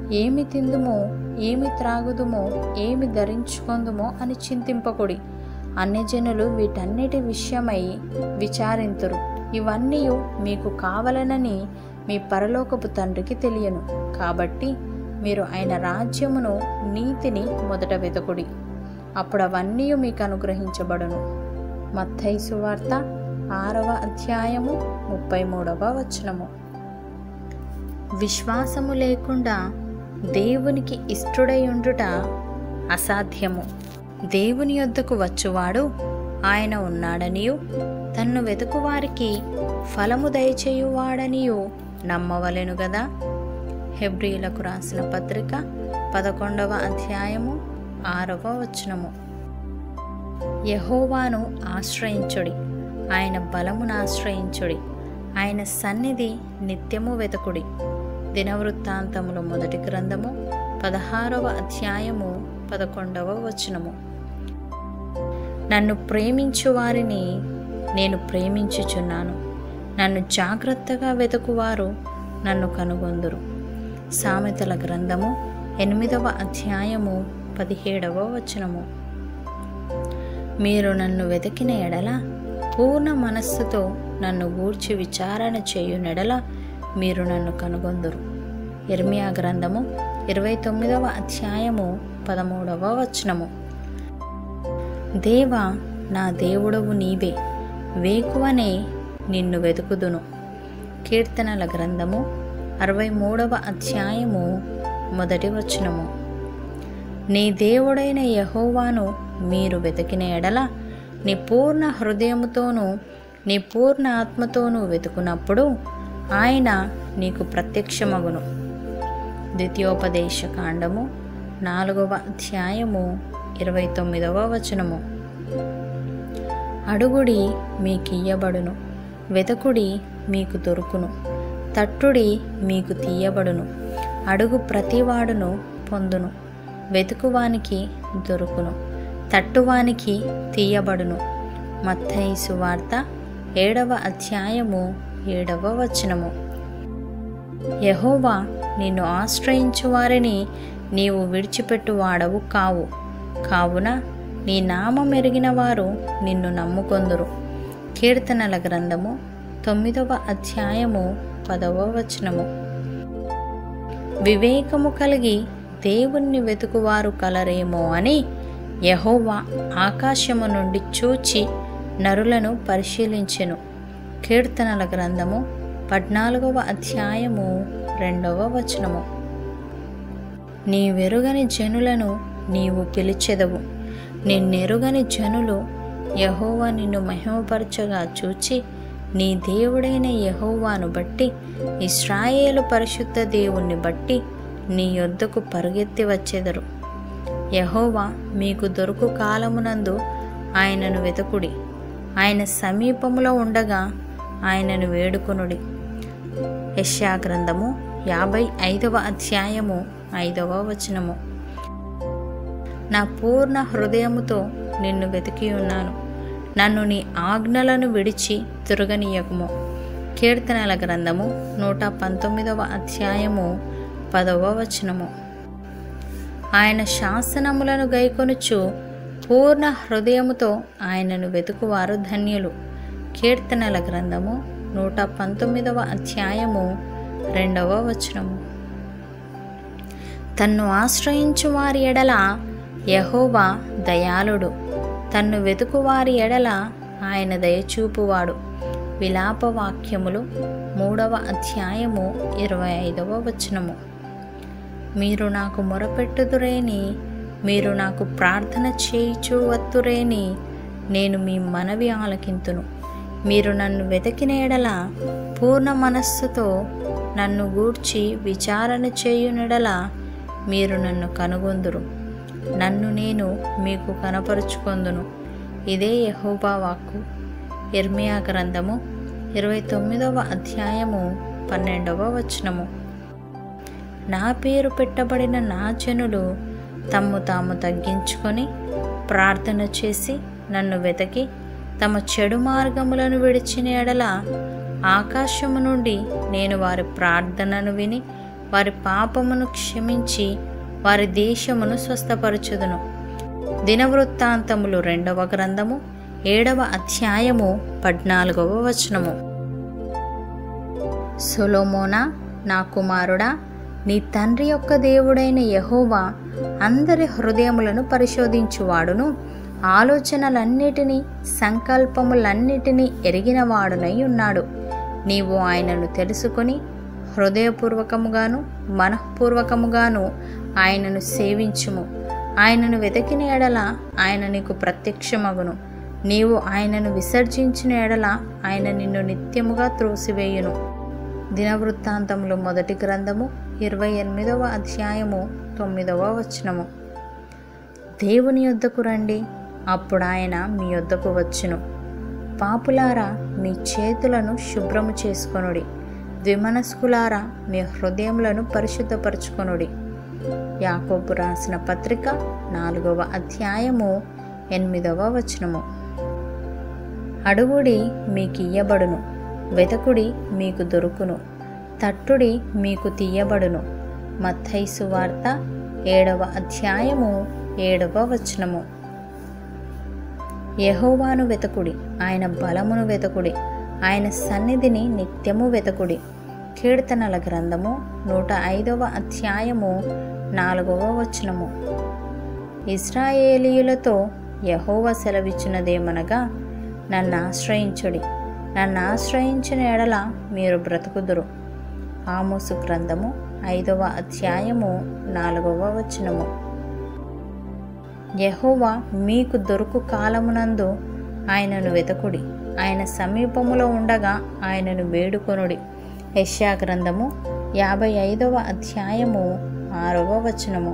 ఏమి తిందుమో ఏమి త్రాగుదుమో ఏమి ధరించుకొందుమో అని చింతింపకుడి అన్యజనులు వీటన్నిటి విషయమై విచారింతురు ఇవన్నీ మీకు కావలనని మీ పరలోకపు తండ్రికి తెలియను కాబట్టి మీరు ఆయన రాజ్యమును నీతిని మొదట వెతకుడి అప్పుడు అవన్నీ మీకు అనుగ్రహించబడును మత్తయి సువార్త ఆరవ అధ్యాయము ముప్పై మూడవ వచనము విశ్వాసము లేకుండా దేవునికి ఇష్టడై ఉండుట అసాధ్యము దేవుని యొద్దకు వచ్చువాడు ఆయన ఉన్నాడనియు తన్ను వెతుకువారికి ఫలము దయచేయువాడనియు నమ్మవలెను గదా హెబ్రియులకు రాసిన పత్రిక పదకొండవ అధ్యాయము ఆరవ వచనము యహోవాను ఆశ్రయించుడి ఆయన బలమును ఆశ్రయించుడి ఆయన సన్నిధి నిత్యము వెతకుడి దినవృత్తాంతములు మొదటి గ్రంథము పదహారవ అధ్యాయము పదకొండవ వచనము నన్ను ప్రేమించు వారిని నేను ప్రేమించుచున్నాను నన్ను జాగ్రత్తగా వెతుకువారు నన్ను కనుగొందురు సామెతల గ్రంథము ఎనిమిదవ అధ్యాయము పదిహేడవ వచనము మీరు నన్ను వెతికిన ఎడల పూర్ణ మనస్సుతో నన్ను గూర్చి విచారణ చేయునెడల మీరు నన్ను కనుగొందురు ఇర్మియా గ్రంథము ఇరవై తొమ్మిదవ అధ్యాయము పదమూడవ వచనము దేవా నా దేవుడవు నీవే వేకువనే నిన్ను వెతుకుదును కీర్తనల గ్రంథము అరవై మూడవ అధ్యాయము మొదటి వచనము నీ దేవుడైన యహోవాను మీరు వెతికిన ఎడల నీ పూర్ణ హృదయముతోనూ నీ పూర్ణ ఆత్మతోనూ వెతుకున్నప్పుడు ఆయన నీకు ప్రత్యక్షమగును ద్వితీయోపదేశ కాండము నాలుగవ అధ్యాయము ఇరవై తొమ్మిదవ వచనము అడుగుడి మీకియ్యబడును వెతకుడి మీకు దొరుకును తట్టుడి మీకు తీయబడును అడుగు ప్రతివాడును పొందును వెతుకువానికి దొరుకును తట్టువానికి తీయబడును మత్తయి సువార్త ఏడవ అధ్యాయము ఏడవ వచనము యహోవా నిన్ను ఆశ్రయించు వారిని నీవు విడిచిపెట్టు వాడవు కావు కావున నీ నామం ఎరిగిన వారు నిన్ను నమ్ముకొందురు కీర్తనల గ్రంథము తొమ్మిదవ అధ్యాయము పదవ వచనము వివేకము కలిగి దేవుణ్ణి వెతుకువారు కలరేమో అని యహోవా ఆకాశము నుండి చూచి నరులను పరిశీలించెను కీర్తనల గ్రంథము పద్నాలుగవ అధ్యాయము రెండవ వచనము నీ వెరుగని జనులను నీవు పిలిచెదవు నిన్నెరుగని జనులు యహోవా నిన్ను మహిమపరచగా చూచి నీ దేవుడైన యహోవాను బట్టి ఇస్రాయేలు పరిశుద్ధ దేవుణ్ణి బట్టి నీ యొద్దకు పరుగెత్తి వచ్చెదరు యహోవా మీకు దొరుకు కాలమునందు ఆయనను వెతుకుడి ఆయన సమీపములో ఉండగా ఆయనను వేడుకొనుడి యెషయా గ్రంథము యాభై ఐదవ అధ్యాయము ఐదవ వచనము నా పూర్ణ హృదయముతో నిన్ను వెతికి ఉన్నాను నన్ను నీ ఆజ్ఞలను విడిచి తిరగనీయకము కీర్తనల గ్రంథము నూట పంతొమ్మిదవ అధ్యాయము పదవ వచనము ఆయన శాసనములను గైకొనుచు పూర్ణ హృదయముతో ఆయనను వెతుకువారు ధన్యులు కీర్తనల గ్రంథము నూట పంతొమ్మిదవ అధ్యాయము రెండవ వచనము తన్ను ఆశ్రయించు వారి ఎడల యహోవా దయాళుడు తన్ను వెతుకు వారి ఎడల ఆయన దయచూపువాడు విలాప వాక్యములు మూడవ అధ్యాయము ఇరవై ఐదవ వచనము మీరు నాకు మొరపెట్టుదురేని మీరు నాకు ప్రార్థన చేయిచు వత్తురేని నేను మీ మనవి ఆలకింతును మీరు నన్ను వెతికిన ఎడల పూర్ణ మనస్సుతో నన్ను గూర్చి విచారణ చేయునెడల మీరు నన్ను కనుగొందురు నన్ను నేను మీకు కనపరుచుకొందును ఇదే యహోబా వాక్కు ఇర్మియా గ్రంథము ఇరవై తొమ్మిదవ అధ్యాయము పన్నెండవ వచనము నా పేరు పెట్టబడిన నా జనులు తమ్ము తాము తగ్గించుకొని ప్రార్థన చేసి నన్ను వెతకి తమ చెడు మార్గములను విడిచిన ఎడల ఆకాశము నుండి నేను వారి ప్రార్థనను విని వారి పాపమును క్షమించి వారి దేశమును స్వస్థపరచుదును దినవృత్తాంతములు రెండవ గ్రంథము ఏడవ అధ్యాయము పద్నాలుగవ వచనము సొలోమోనా నా కుమారుడా నీ తండ్రి యొక్క దేవుడైన యహోవా అందరి హృదయములను పరిశోధించువాడును ఆలోచనలన్నిటినీ సంకల్పములన్నిటినీ ఎరిగినవాడునై ఉన్నాడు నీవు ఆయనను తెలుసుకొని హృదయపూర్వకముగాను మనఃపూర్వకముగాను ఆయనను సేవించుము ఆయనను వెతికిన ఎడల ఆయన నీకు ప్రత్యక్షమగును నీవు ఆయనను విసర్జించిన ఎడల ఆయన నిన్ను నిత్యముగా త్రోసివేయును దినవృత్తాంతములు మొదటి గ్రంథము ఇరవై ఎనిమిదవ అధ్యాయము తొమ్మిదవ వచనము దేవుని యొద్దకు రండి అప్పుడు ఆయన మీ యొద్దకు వచ్చును పాపులారా మీ చేతులను శుభ్రము చేసుకొనుడి ద్విమనస్కులారా మీ హృదయములను పరిశుద్ధపరచుకొనుడి యాకోబు రాసిన పత్రిక నాలుగవ అధ్యాయము ఎనిమిదవ వచనము అడుగుడి మీకు ఇయ్యబడును వెతకుడి మీకు దొరుకును తట్టుడి మీకు తీయబడును మత్తైసు వార్త ఏడవ అధ్యాయము ఏడవ వచనము యహోవాను వెతకుడి ఆయన బలమును వెతకుడి ఆయన సన్నిధిని నిత్యము వెతకుడి కీర్తనల గ్రంథము నూట ఐదవ అధ్యాయము నాలుగవ వచనము ఇస్రాయేలీయులతో యహోవ సెలవిచ్చినదేమనగా నన్ను ఆశ్రయించుడి నన్ను ఆశ్రయించిన ఎడల మీరు బ్రతుకుదురు ఆమోసు గ్రంథము ఐదవ అధ్యాయము నాలుగవ వచనము యహోవా మీకు దొరుకు కాలమునందు ఆయనను వెతకుడి ఆయన సమీపములో ఉండగా ఆయనను వేడుకొనుడి యెషయా గ్రంథము యాభై ఐదవ అధ్యాయము ఆరవ వచనము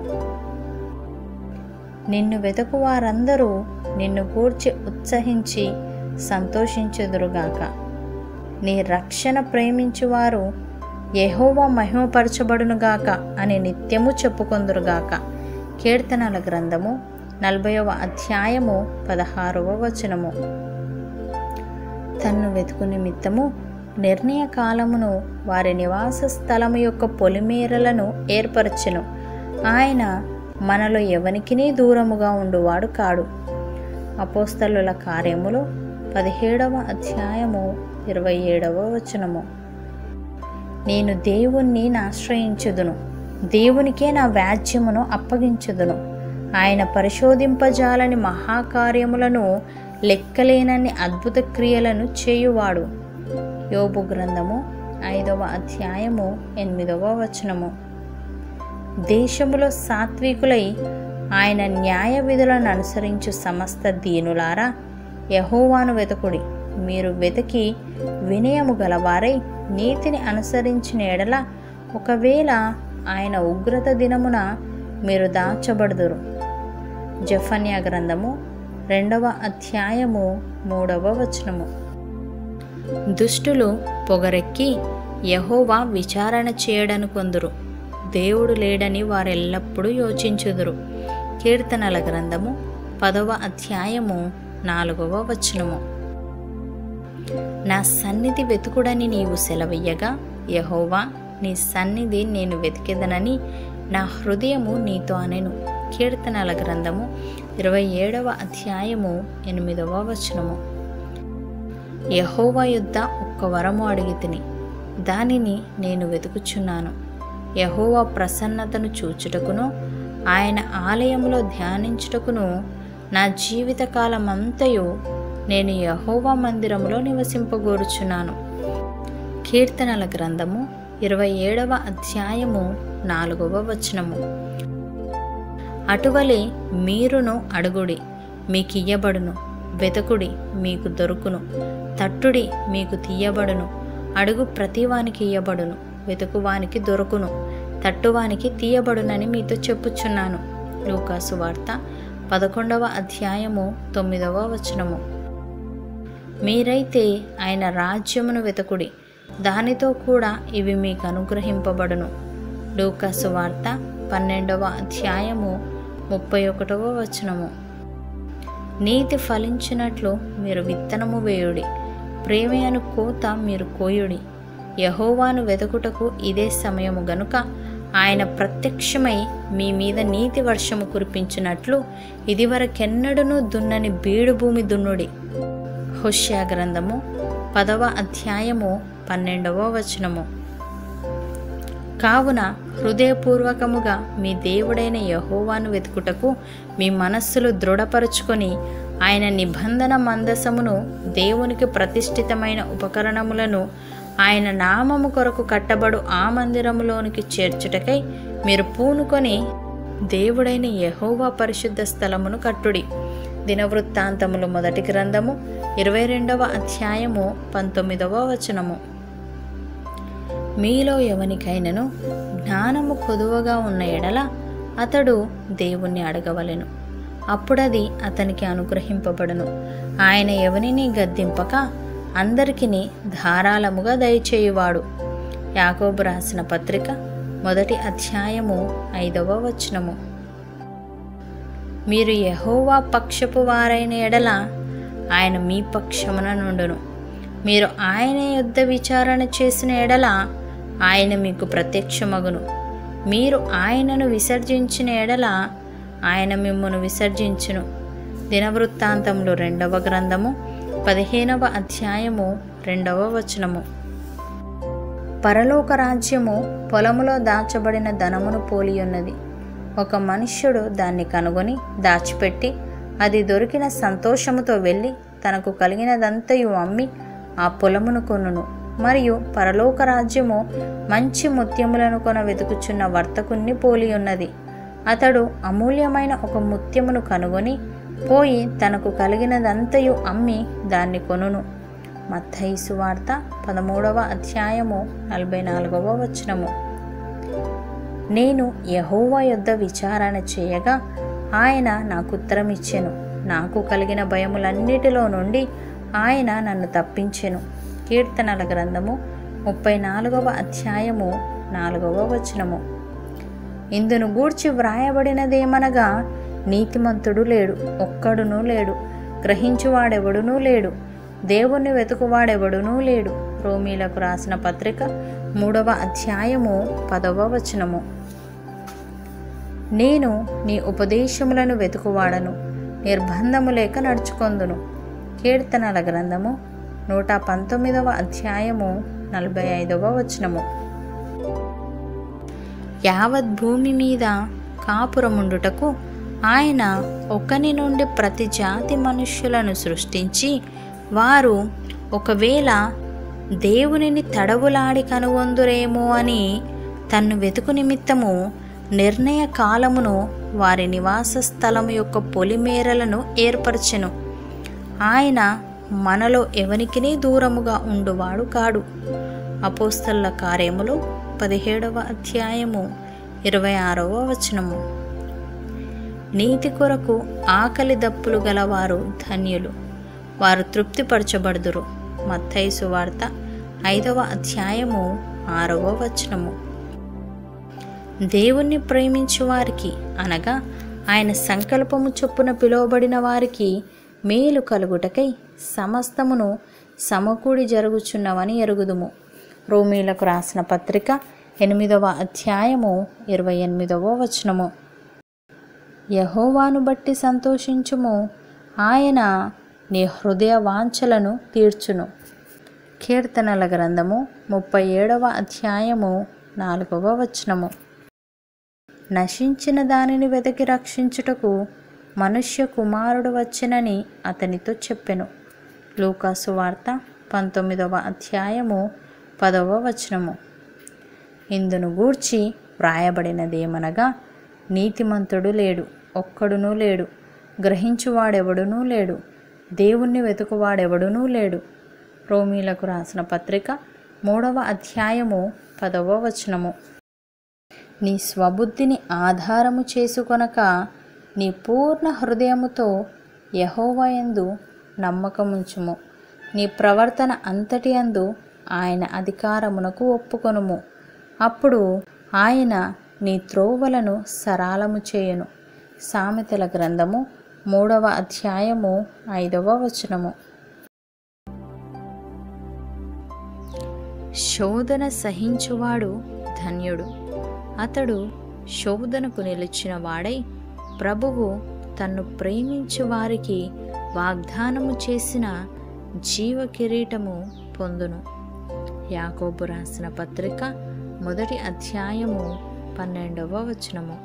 నిన్ను వెతకు వారందరూ నిన్ను గూర్చి ఉత్సహించి సంతోషించుదురుగాక నీ రక్షణ ప్రేమించువారు యెహోవా మహిమపరచబడునుగాక అని నిత్యము చెప్పుకొందురుగాక కీర్తనల గ్రంథము నలభైవ అధ్యాయము పదహారవ వచనము తన్ను వెతుకు నిమిత్తము నిర్ణయ కాలమును వారి నివాస స్థలము యొక్క పొలిమేరలను ఏర్పరచెను ఆయన మనలో ఎవనికినీ దూరముగా ఉండువాడు కాడు అపోస్తలుల కార్యములు పదిహేడవ అధ్యాయము ఇరవై ఏడవ వచనము నేను దేవుణ్ణి ఆశ్రయించుదును దేవునికే నా వ్యాజ్యమును అప్పగించుదును ఆయన పరిశోధింపజాలని మహాకార్యములను లెక్కలేనన్ని అద్భుత క్రియలను చేయువాడు యోబు గ్రంథము ఐదవ అధ్యాయము ఎనిమిదవ వచనము దేశములో సాత్వికులై ఆయన న్యాయ విధులను అనుసరించు సమస్త దీనులారా యహోవాను వెతకుడి మీరు వెతికి వినయము గలవారై నీతిని అనుసరించిన ఎడల ఒకవేళ ఆయన ఉగ్రత దినమున మీరు దాచబడుదురు జఫన్యా గ్రంథము రెండవ అధ్యాయము మూడవ వచనము దుష్టులు పొగరెక్కి యహోవా విచారణ చేయడను కొందరు దేవుడు లేడని వారెల్లప్పుడూ యోచించుదురు కీర్తనల గ్రంథము పదవ అధ్యాయము నాలుగవ వచనము నా సన్నిధి వెతుకుడని నీవు సెలవయ్యగా యహోవా నీ సన్నిధి నేను వెతికెదనని నా హృదయము నీతో అనెను కీర్తనల గ్రంథము ఇరవై ఏడవ అధ్యాయము ఎనిమిదవ వచనము యహోవా యుద్ధ ఒక్క వరము అడిగి తిని దానిని నేను వెతుకుచున్నాను యహోవా ప్రసన్నతను చూచుటకును ఆయన ఆలయంలో ధ్యానించుటకును నా జీవితకాలమంతయు నేను యహోవా మందిరములో నివసింపగోరుచున్నాను కీర్తనల గ్రంథము ఇరవై ఏడవ అధ్యాయము నాలుగవ వచనము అటువలే మీరును అడుగుడి మీకియ్యబడును వెతకుడి మీకు దొరుకును తట్టుడి మీకు తీయబడును అడుగు ప్రతివానికి ఇయ్యబడును వెతుకువానికి దొరుకును తట్టువానికి తీయబడునని మీతో చెప్పుచున్నాను లూకాసు వార్త పదకొండవ అధ్యాయము తొమ్మిదవ వచనము మీరైతే ఆయన రాజ్యమును వెతకుడి దానితో కూడా ఇవి మీకు అనుగ్రహింపబడును లూకాసు వార్త పన్నెండవ అధ్యాయము ముప్పై ఒకటవ వచనము నీతి ఫలించినట్లు మీరు విత్తనము వేయుడి ప్రేమయను కోత మీరు కోయుడి యహోవాను వెతుకుటకు ఇదే సమయము గనుక ఆయన ప్రత్యక్షమై మీ మీద నీతి వర్షము కురిపించినట్లు ఇదివరకెన్నడూనూ దున్నని బీడు భూమి దున్నుడి హుష్యా గ్రంథము పదవ అధ్యాయము పన్నెండవ వచనము కావున హృదయపూర్వకముగా మీ దేవుడైన యహోవాను వెతుకుటకు మీ మనస్సులు దృఢపరుచుకొని ఆయన నిబంధన మందసమును దేవునికి ప్రతిష్ఠితమైన ఉపకరణములను ఆయన నామము కొరకు కట్టబడు ఆ మందిరములోనికి చేర్చుటకై మీరు పూనుకొని దేవుడైన యహోవా పరిశుద్ధ స్థలమును కట్టుడి దినవృత్తాంతములు మొదటి గ్రంథము ఇరవై రెండవ అధ్యాయము పంతొమ్మిదవ వచనము మీలో ఎవనికైనను జ్ఞానము కొదువగా ఉన్న ఎడల అతడు దేవుణ్ణి అడగవలెను అప్పుడది అతనికి అనుగ్రహింపబడును ఆయన ఎవనిని గద్దింపక అందరికిని ధారాళముగా దయచేయువాడు యాకోబు రాసిన పత్రిక మొదటి అధ్యాయము ఐదవ వచనము మీరు యహోవా పక్షపు వారైన ఎడల ఆయన మీ పక్షమున నుండును మీరు ఆయన యుద్ధ విచారణ చేసిన ఎడల ఆయన మీకు ప్రత్యక్షమగును మీరు ఆయనను విసర్జించిన ఎడల ఆయన మిమ్మను విసర్జించును దినవృత్తాంతములు రెండవ గ్రంథము పదిహేనవ అధ్యాయము రెండవ వచనము పరలోక రాజ్యము పొలములో దాచబడిన ధనమును పోలియున్నది ఒక మనుష్యుడు దాన్ని కనుగొని దాచిపెట్టి అది దొరికిన సంతోషముతో వెళ్ళి తనకు కలిగినదంతయు అమ్మి ఆ పొలమును కొనును మరియు పరలోక రాజ్యము మంచి ముత్యములను కొన వెతుకుచున్న వర్తకుణ్ణి పోలి ఉన్నది అతడు అమూల్యమైన ఒక ముత్యమును కనుగొని పోయి తనకు కలిగినదంతయు అమ్మి దాన్ని కొనును మత్తయి వార్త పదమూడవ అధ్యాయము నలభై నాలుగవ వచనము నేను యహోవా యొద్ద విచారణ చేయగా ఆయన నాకు ఉత్తరం ఇచ్చెను నాకు కలిగిన భయములన్నిటిలో నుండి ఆయన నన్ను తప్పించెను కీర్తనల గ్రంథము ముప్పై నాలుగవ అధ్యాయము నాలుగవ వచనము ఇందును గూర్చి వ్రాయబడినదేమనగా నీతిమంతుడు లేడు ఒక్కడునూ లేడు గ్రహించువాడెవడునూ లేడు దేవుణ్ణి వెతుకువాడెవడునూ లేడు రోమీలకు రాసిన పత్రిక మూడవ అధ్యాయము పదవ వచనము నేను నీ ఉపదేశములను వెతుకువాడను నిర్బంధము లేక నడుచుకొందును కీర్తనల గ్రంథము నూట పంతొమ్మిదవ అధ్యాయము నలభై ఐదవ వచనము యావత్ భూమి మీద కాపురముండుటకు ఆయన ఒకని నుండి ప్రతి జాతి మనుష్యులను సృష్టించి వారు ఒకవేళ దేవునిని తడవులాడి కనుగొందురేమో అని తన్ను వెతుకు నిమిత్తము నిర్ణయ కాలమును వారి నివాస స్థలము యొక్క పొలిమేరలను ఏర్పరచెను ఆయన మనలో ఎవనికిని దూరముగా ఉండువాడు కాడు అపోస్తల కార్యములు పదిహేడవ అధ్యాయము ఇరవై ఆరవ వచనము నీతి కొరకు ఆకలి దప్పులు గలవారు ధన్యులు వారు తృప్తిపరచబడుదురు మత్తయి సువార్త ఐదవ అధ్యాయము ఆరవ వచనము దేవుణ్ణి ప్రేమించు వారికి అనగా ఆయన సంకల్పము చొప్పున పిలువబడిన వారికి మేలు కలుగుటకై సమస్తమును సమకూడి జరుగుచున్నవని ఎరుగుదుము రోమీలకు రాసిన పత్రిక ఎనిమిదవ అధ్యాయము ఇరవై ఎనిమిదవ వచనము యహోవాను బట్టి సంతోషించుము ఆయన నీ హృదయ వాంఛలను తీర్చును కీర్తనల గ్రంథము ముప్పై ఏడవ అధ్యాయము నాలుగవ వచనము నశించిన దానిని వెతికి రక్షించుటకు మనుష్య కుమారుడు వచ్చెనని అతనితో చెప్పెను లూకాసు వార్త పంతొమ్మిదవ అధ్యాయము పదవ వచనము ఇందును గూర్చి వ్రాయబడినదేమనగా నీతిమంతుడు లేడు ఒక్కడునూ లేడు గ్రహించువాడెవడునూ లేడు దేవుణ్ణి వెతుకువాడెవడునూ లేడు రోమీలకు రాసిన పత్రిక మూడవ అధ్యాయము పదవ వచనము నీ స్వబుద్ధిని ఆధారము చేసుకొనక నీ పూర్ణ హృదయముతో యహోవయందు నమ్మకముంచుము నీ ప్రవర్తన అంతటి అందు ఆయన అధికారమునకు ఒప్పుకొనుము అప్పుడు ఆయన నీ త్రోవలను సరాలము చేయును సామెతల గ్రంథము మూడవ అధ్యాయము ఐదవ వచనము శోధన సహించువాడు ధన్యుడు అతడు శోధనకు నిలిచిన వాడై ప్రభువు తన్ను ప్రేమించు వారికి వాగ్దానము చేసిన జీవ కిరీటము పొందును యాకోబు రాసిన పత్రిక మొదటి అధ్యాయము పన్నెండవ వచనము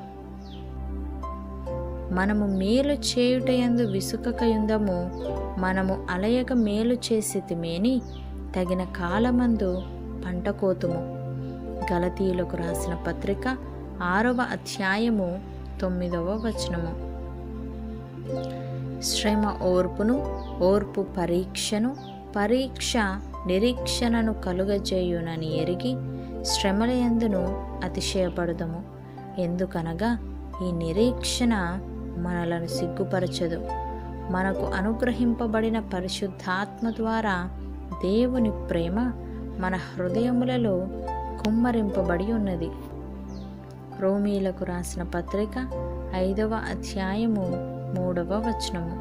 మనము మేలు చేయుటయందు విసుకకయుందము మనము అలయక మేలు చేసితిమేని తగిన కాలమందు పంట కోతుము గలతీయులకు రాసిన పత్రిక ఆరవ అధ్యాయము తొమ్మిదవ వచనము శ్రమ ఓర్పును ఓర్పు పరీక్షను పరీక్ష నిరీక్షణను కలుగజేయునని ఎరిగి శ్రమలయందును అతిశయపడదము ఎందుకనగా ఈ నిరీక్షణ మనలను సిగ్గుపరచదు మనకు అనుగ్రహింపబడిన పరిశుద్ధాత్మ ద్వారా దేవుని ప్రేమ మన హృదయములలో కుమ్మరింపబడి ఉన్నది రోమీలకు రాసిన పత్రిక ఐదవ అధ్యాయము మూడవ వచనము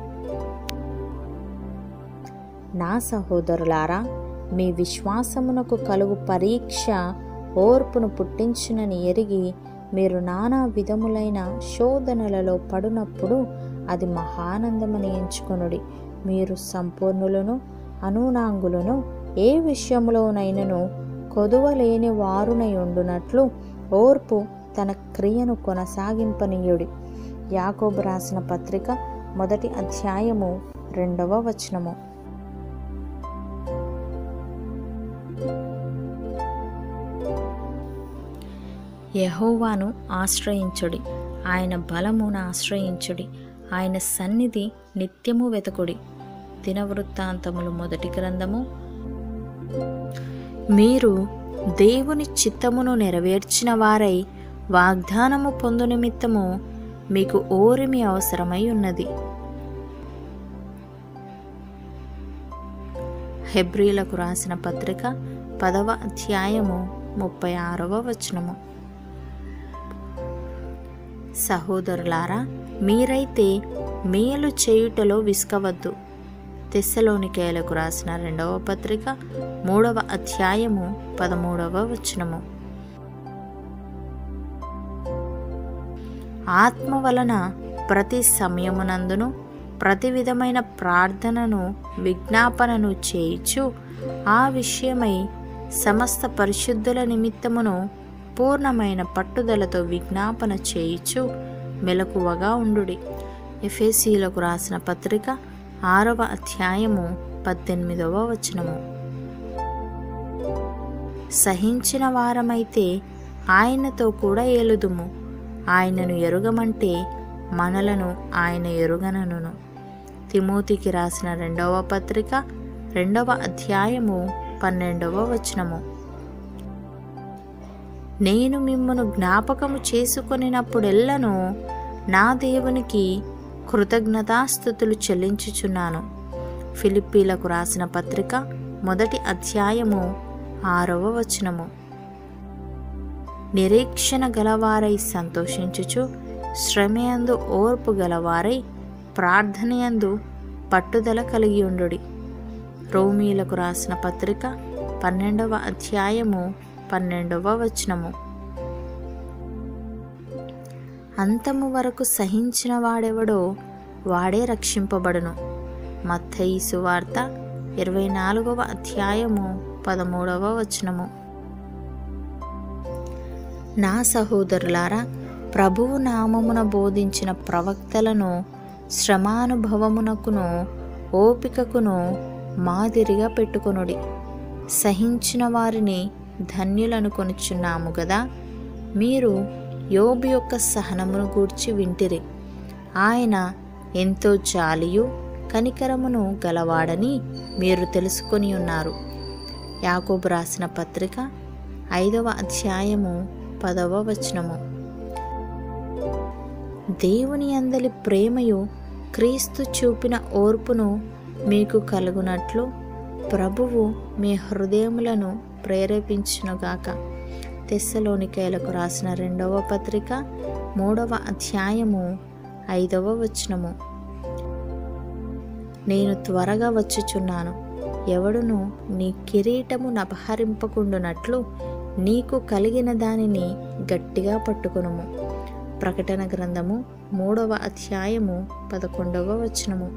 నా సహోదరులారా మీ విశ్వాసమునకు కలుగు పరీక్ష ఓర్పును పుట్టించునని ఎరిగి మీరు నానా విధములైన శోధనలలో పడునప్పుడు అది మహానందమని ఎంచుకొనుడి మీరు సంపూర్ణులను అనూనాంగులను ఏ విషయంలోనైనను కొదువలేని వారునై ఉండునట్లు ఓర్పు తన క్రియను కొనసాగింపనీయుడి యాకోబు రాసిన పత్రిక మొదటి అధ్యాయము రెండవ వచనము యహోవాను ఆశ్రయించుడి ఆయన బలమును ఆశ్రయించుడి ఆయన సన్నిధి నిత్యము వెతకుడి దినవృత్తాంతములు మొదటి గ్రంథము మీరు దేవుని చిత్తమును నెరవేర్చిన వారై వాగ్దానము పొందు నిమిత్తము మీకు ఓరిమి అవసరమై ఉన్నది హెబ్రీలకు రాసిన పత్రిక పదవ అధ్యాయము ముప్పై ఆరవ వచనము సహోదరులారా మీరైతే మేలు చేయుటలో విసుకవద్దు తెస్సలోనికేలకు రాసిన రెండవ పత్రిక మూడవ అధ్యాయము పదమూడవ వచనము ఆత్మ వలన ప్రతి సమయమునందును ప్రతి విధమైన ప్రార్థనను విజ్ఞాపనను చేయిచు ఆ విషయమై సమస్త పరిశుద్ధుల నిమిత్తమును పూర్ణమైన పట్టుదలతో విజ్ఞాపన చేయిచు మెలకువగా ఉండుడి ఎఫేసీలకు రాసిన పత్రిక ఆరవ అధ్యాయము పద్దెనిమిదవ వచనము సహించిన వారమైతే ఆయనతో కూడా ఏలుదుము ఆయనను ఎరుగమంటే మనలను ఆయన ఎరుగనను తిమోతికి రాసిన రెండవ పత్రిక రెండవ అధ్యాయము పన్నెండవ వచనము నేను మిమ్మను జ్ఞాపకము చేసుకొనినప్పుడెల్లను నా దేవునికి కృతజ్ఞతాస్థుతులు చెల్లించుచున్నాను ఫిలిప్పీలకు రాసిన పత్రిక మొదటి అధ్యాయము ఆరవ వచనము నిరీక్షణ గలవారై సంతోషించుచు శ్రమయందు ఓర్పు గలవారై ప్రార్థనయందు పట్టుదల కలిగి ఉండుడి రోమీలకు రాసిన పత్రిక పన్నెండవ అధ్యాయము పన్నెండవ వచనము అంతము వరకు సహించిన వాడెవడో వాడే రక్షింపబడును మత్తయి సువార్త ఇరవై నాలుగవ అధ్యాయము పదమూడవ వచనము నా సహోదరులారా ప్రభువు నామమున బోధించిన ప్రవక్తలను శ్రమానుభవమునకును ఓపికకును మాదిరిగా పెట్టుకొనుడి సహించిన వారిని ధన్యులను కొనుచున్నాము గదా మీరు యోబు యొక్క సహనమును గూర్చి వింటిరి ఆయన ఎంతో జాలియు కనికరమును గలవాడని మీరు తెలుసుకొని ఉన్నారు యాకోబు రాసిన పత్రిక ఐదవ అధ్యాయము పదవ వచనము దేవుని అందలి ప్రేమయు క్రీస్తు చూపిన ఓర్పును మీకు కలుగునట్లు ప్రభువు మీ హృదయములను ప్రేరేపించునుగాక తెస్సలోనికైలకు రాసిన రెండవ పత్రిక మూడవ అధ్యాయము ఐదవ వచనము నేను త్వరగా వచ్చుచున్నాను ఎవడును నీ కిరీటమును అపహరింపకుండునట్లు నీకు కలిగిన దానిని గట్టిగా పట్టుకొనుము ప్రకటన గ్రంథము మూడవ అధ్యాయము పదకొండవ వచనము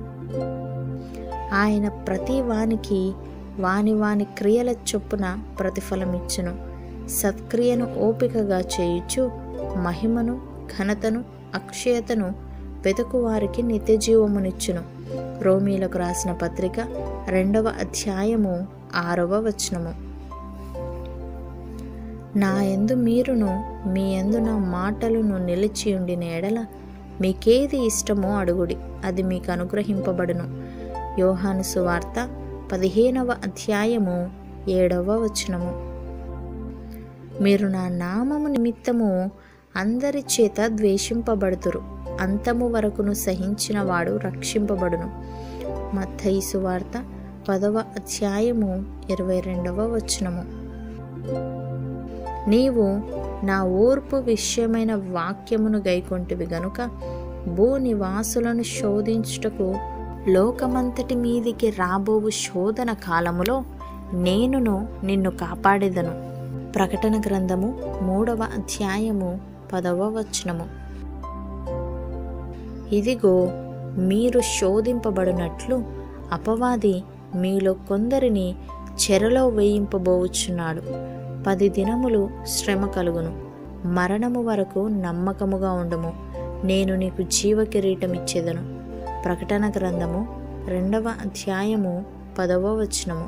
ఆయన ప్రతి వానికి వాని వాని క్రియల చొప్పున ప్రతిఫలమిచ్చును సత్క్రియను ఓపికగా చేయుచు మహిమను ఘనతను అక్షయతను వెతుకు వారికి నిత్యజీవమునిచ్చును రోమీలకు రాసిన పత్రిక రెండవ అధ్యాయము ఆరవ వచనము నా యందు మీరును మీ యందు నా మాటలను నిలిచి ఉండిన ఎడల మీకేది ఇష్టమో అడుగుడి అది మీకు అనుగ్రహింపబడును యోహాను సువార్త పదిహేనవ అధ్యాయము ఏడవ వచనము మీరు నా నామము నిమిత్తము అందరి చేత ద్వేషింపబడుతురు అంతము వరకును సహించిన వాడు రక్షింపబడును మత్తయి సువార్త పదవ అధ్యాయము ఇరవై రెండవ వచనము నీవు నా ఓర్పు విషయమైన వాక్యమును గైకొంటివి గనుక భూనివాసులను శోధించుటకు లోకమంతటి మీదికి రాబోవు శోధన కాలములో నేనును నిన్ను కాపాడేదను ప్రకటన గ్రంథము మూడవ అధ్యాయము పదవ వచనము ఇదిగో మీరు శోధింపబడినట్లు అపవాది మీలో కొందరిని చెరలో వేయింపబోచున్నాడు పది దినములు శ్రమ కలుగును మరణము వరకు నమ్మకముగా ఉండుము నేను నీకు జీవ కిరీటం ఇచ్చేదను ప్రకటన గ్రంథము రెండవ అధ్యాయము పదవ వచనము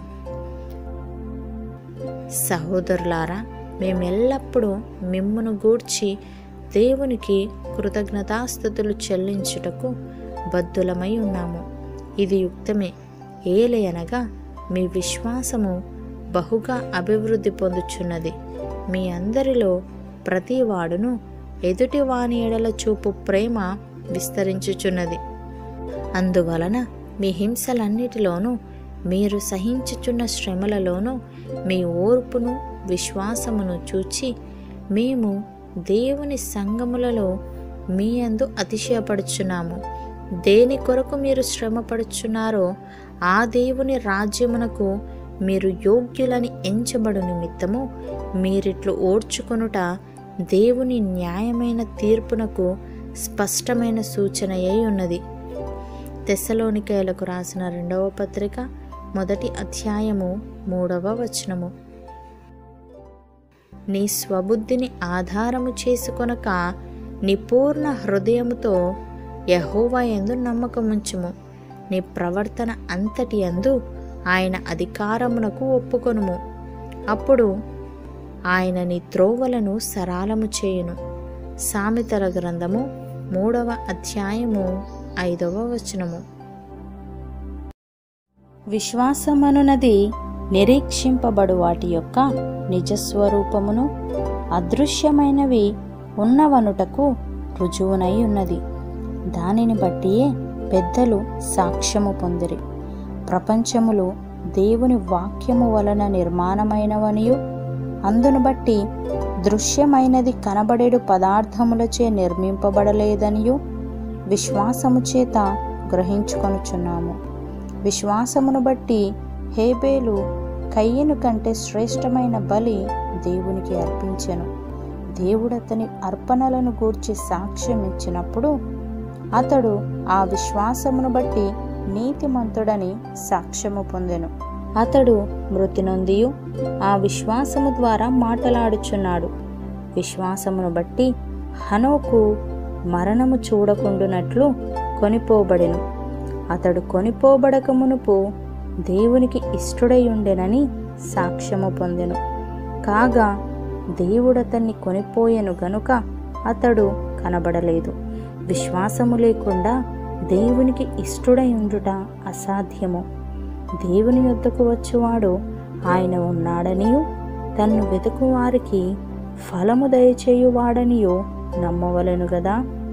సహోదరులారా మేమెల్లప్పుడూ మిమ్మును గూర్చి దేవునికి కృతజ్ఞతాస్థుతులు చెల్లించుటకు బద్దులమై ఉన్నాము ఇది యుక్తమే ఏలయనగా మీ విశ్వాసము బహుగా అభివృద్ధి పొందుచున్నది మీ అందరిలో ప్రతి వాడును ఎదుటి వాని ఎడల చూపు ప్రేమ విస్తరించుచున్నది అందువలన మీ హింసలన్నిటిలోనూ మీరు సహించుచున్న శ్రమలలోనూ మీ ఓర్పును విశ్వాసమును చూచి మేము దేవుని సంగములలో మీ అందు అతిశయపడుచున్నాము దేని కొరకు మీరు శ్రమపడుచున్నారో ఆ దేవుని రాజ్యమునకు మీరు యోగ్యులని ఎంచబడు నిమిత్తము మీరిట్లు ఓడ్చుకొనుట దేవుని న్యాయమైన తీర్పునకు స్పష్టమైన సూచన అయి ఉన్నది తెస్సలోనికాయలకు రాసిన రెండవ పత్రిక మొదటి అధ్యాయము మూడవ వచనము నీ స్వబుద్ధిని ఆధారము చేసుకొనక నీ పూర్ణ హృదయముతో యహోవా యందు నమ్మకముంచుము నీ ప్రవర్తన అంతటి యందు ఆయన అధికారమునకు ఒప్పుకొనుము అప్పుడు ఆయన నీ త్రోవలను సరాలము చేయును సామెతల గ్రంథము మూడవ అధ్యాయము ఐదవ వచనము విశ్వాసమనునది నిరీక్షింపబడు వాటి యొక్క నిజస్వరూపమును అదృశ్యమైనవి ఉన్నవనుటకు రుజువునై ఉన్నది దానిని బట్టియే పెద్దలు సాక్ష్యము పొందిరి ప్రపంచములు దేవుని వాక్యము వలన నిర్మాణమైనవనియు అందును బట్టి దృశ్యమైనది కనబడేడు పదార్థములచే నిర్మింపబడలేదనియు విశ్వాసము చేత గ్రహించుకొనుచున్నాము విశ్వాసమును బట్టి హేబేలు కయ్యను కంటే శ్రేష్టమైన బలి దేవునికి అర్పించెను దేవుడతని అర్పణలను గూర్చి సాక్ష్యం ఇచ్చినప్పుడు అతడు ఆ విశ్వాసమును బట్టి నీతిమంతుడని సాక్ష్యము పొందెను అతడు మృతి నొందియు ఆ విశ్వాసము ద్వారా మాటలాడుచున్నాడు విశ్వాసమును బట్టి హనోకు మరణము చూడకుండునట్లు కొనిపోబడెను అతడు కొనిపోబడక మునుపు దేవునికి ఇష్టడై ఉండెనని సాక్ష్యము పొందెను కాగా దేవుడతన్ని కొనిపోయెను గనుక అతడు కనబడలేదు విశ్వాసము లేకుండా దేవునికి ఇష్టడై ఉండుట అసాధ్యము దేవుని యొద్దకు వచ్చువాడు ఆయన ఉన్నాడనియు తన్ను వెతుకు వారికి ఫలము దయచేయువాడనియు నమ్మవలెను గదా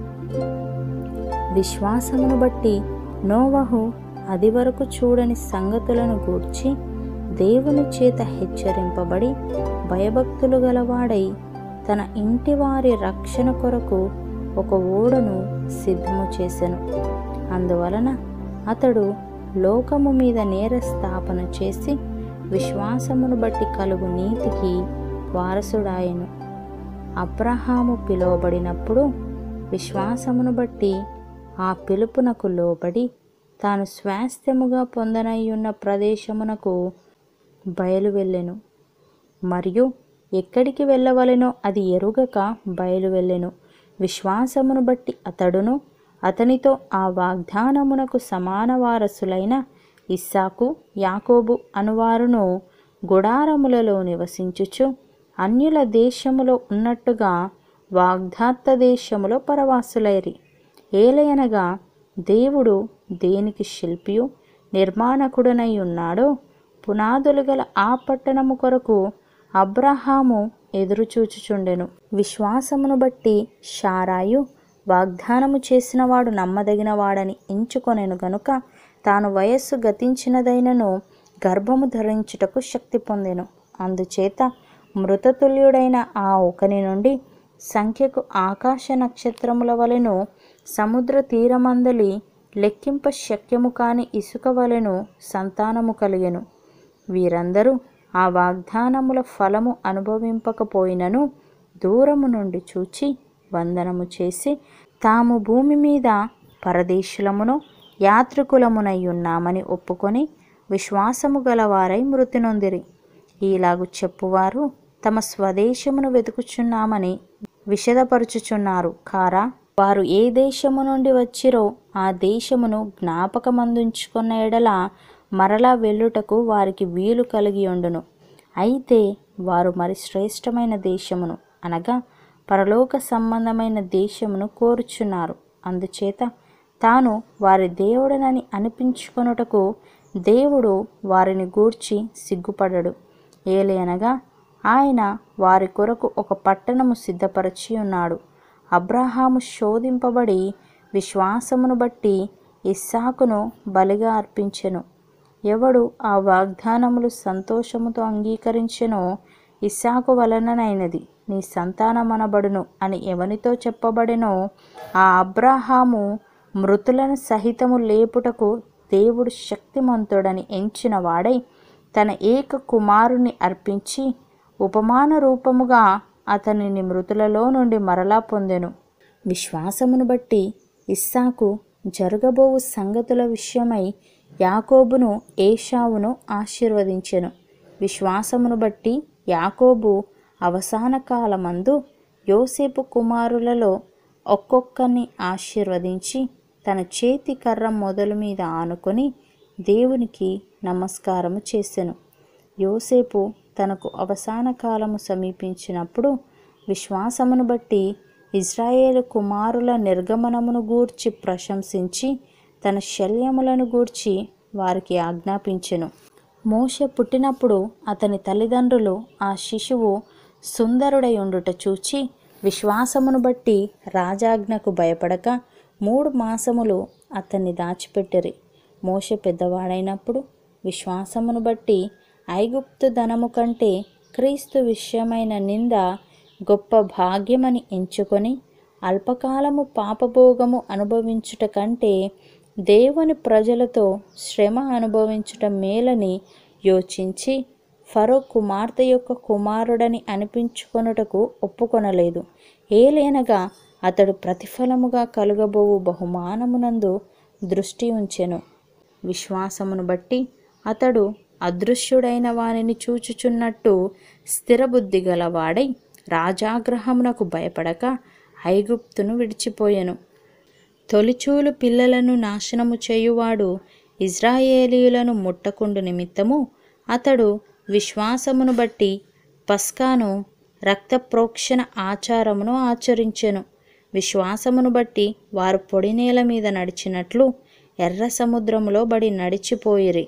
విశ్వాసమును బట్టి నోవహు అది వరకు చూడని సంగతులను గూర్చి దేవుని చేత హెచ్చరింపబడి భయభక్తులు గలవాడై తన ఇంటి వారి రక్షణ కొరకు ఒక ఓడను సిద్ధము చేసెను అందువలన అతడు లోకము మీద నేర స్థాపన చేసి విశ్వాసమును బట్టి కలుగు నీతికి వారసుడాయను అబ్రహాము పిలువబడినప్పుడు విశ్వాసమును బట్టి ఆ పిలుపునకు లోబడి తాను స్వాస్థ్యముగా పొందనయ్యున్న ప్రదేశమునకు బయలు వెళ్ళెను మరియు ఎక్కడికి వెళ్ళవలెనో అది ఎరుగక బయలు వెళ్ళెను విశ్వాసమును బట్టి అతడును అతనితో ఆ వాగ్దానమునకు సమాన వారసులైన ఇస్సాకు యాకోబు అనువారును గుడారములలో నివసించుచు అన్యుల దేశములో ఉన్నట్టుగా వాగ్దాత్త దేశములో పరవాసులైరి ఏలయనగా దేవుడు దేనికి శిల్పియు నిర్మాణకుడనై ఉన్నాడో పునాదులు గల ఆ పట్టణము కొరకు అబ్రహాము ఎదురుచూచుచుండెను విశ్వాసమును బట్టి షారాయు వాగ్దానము చేసినవాడు నమ్మదగినవాడని ఎంచుకొనెను గనుక తాను వయస్సు గతించినదైనను గర్భము ధరించుటకు శక్తి పొందెను అందుచేత మృతతుల్యుడైన ఆ ఒకని నుండి సంఖ్యకు ఆకాశ నక్షత్రముల వలెను సముద్ర తీరమందలి లెక్కింప శక్యము కాని ఇసుక వలెను సంతానము కలిగెను వీరందరూ ఆ వాగ్దానముల ఫలము అనుభవింపకపోయినను దూరము నుండి చూచి వందనము చేసి తాము భూమి మీద పరదేశులమును యాత్రికులమునై ఉన్నామని ఒప్పుకొని విశ్వాసము గలవారై మృతి నొందిరి ఈలాగు చెప్పువారు తమ స్వదేశమును వెతుకుచున్నామని విషదపరుచుచున్నారు కారా వారు ఏ దేశము నుండి వచ్చిరో ఆ దేశమును జ్ఞాపకమందుంచుకున్న ఎడల మరలా వెళ్ళుటకు వారికి వీలు కలిగి ఉండును అయితే వారు మరి శ్రేష్టమైన దేశమును అనగా పరలోక సంబంధమైన దేశమును కోరుచున్నారు అందుచేత తాను వారి దేవుడనని అనిపించుకొనుటకు దేవుడు వారిని గూర్చి సిగ్గుపడడు ఏలయనగా ఆయన వారి కొరకు ఒక పట్టణము సిద్ధపరచి ఉన్నాడు అబ్రహాము శోధింపబడి విశ్వాసమును బట్టి ఇస్సాకును బలిగా అర్పించెను ఎవడు ఆ వాగ్దానములు సంతోషముతో అంగీకరించెనో ఇస్సాకు వలననైనది నీ సంతానమనబడును అని ఎవనితో చెప్పబడెనో ఆ అబ్రహాము మృతులను సహితము లేపుటకు దేవుడు శక్తిమంతుడని ఎంచిన వాడై తన ఏక కుమారుని అర్పించి ఉపమాన రూపముగా అతనిని మృతులలో నుండి మరలా పొందెను విశ్వాసమును బట్టి ఇస్సాకు జరగబోవు సంగతుల విషయమై యాకోబును ఏషావును ఆశీర్వదించెను విశ్వాసమును బట్టి యాకోబు అవసాన కాలమందు యోసేపు కుమారులలో ఒక్కొక్కరిని ఆశీర్వదించి తన చేతి కర్ర మొదలు మీద ఆనుకొని దేవునికి నమస్కారము చేసెను యోసేపు తనకు అవసాన కాలము సమీపించినప్పుడు విశ్వాసమును బట్టి ఇజ్రాయేలు కుమారుల నిర్గమనమును గూర్చి ప్రశంసించి తన శల్యములను గూర్చి వారికి ఆజ్ఞాపించెను మోషే పుట్టినప్పుడు అతని తల్లిదండ్రులు ఆ శిశువు సుందరుడై ఉండుట చూచి విశ్వాసమును బట్టి రాజాజ్ఞకు భయపడక మూడు మాసములు అతన్ని దాచిపెట్టిరి మోషే పెద్దవాడైనప్పుడు విశ్వాసమును బట్టి ఐగుప్తు ధనము కంటే క్రీస్తు విషయమైన నింద గొప్ప భాగ్యమని ఎంచుకొని అల్పకాలము పాపభోగము అనుభవించుట కంటే దేవుని ప్రజలతో శ్రమ అనుభవించుట మేలని యోచించి ఫరో కుమార్తె యొక్క కుమారుడని అనిపించుకొనుటకు ఒప్పుకొనలేదు ఏలేనగా అతడు ప్రతిఫలముగా కలుగబోవు బహుమానమునందు దృష్టి ఉంచెను విశ్వాసమును బట్టి అతడు అదృశ్యుడైన వానిని చూచుచున్నట్టు స్థిరబుద్ధి గలవాడై రాజాగ్రహమునకు భయపడక ఐగుప్తును విడిచిపోయెను తొలిచూలు పిల్లలను నాశనము చేయువాడు ఇజ్రాయేలీయులను ముట్టకుండు నిమిత్తము అతడు విశ్వాసమును బట్టి పస్కాను రక్త ప్రోక్షణ ఆచారమును ఆచరించెను విశ్వాసమును బట్టి వారు పొడినేల మీద నడిచినట్లు ఎర్ర సముద్రములో బడి నడిచిపోయిరి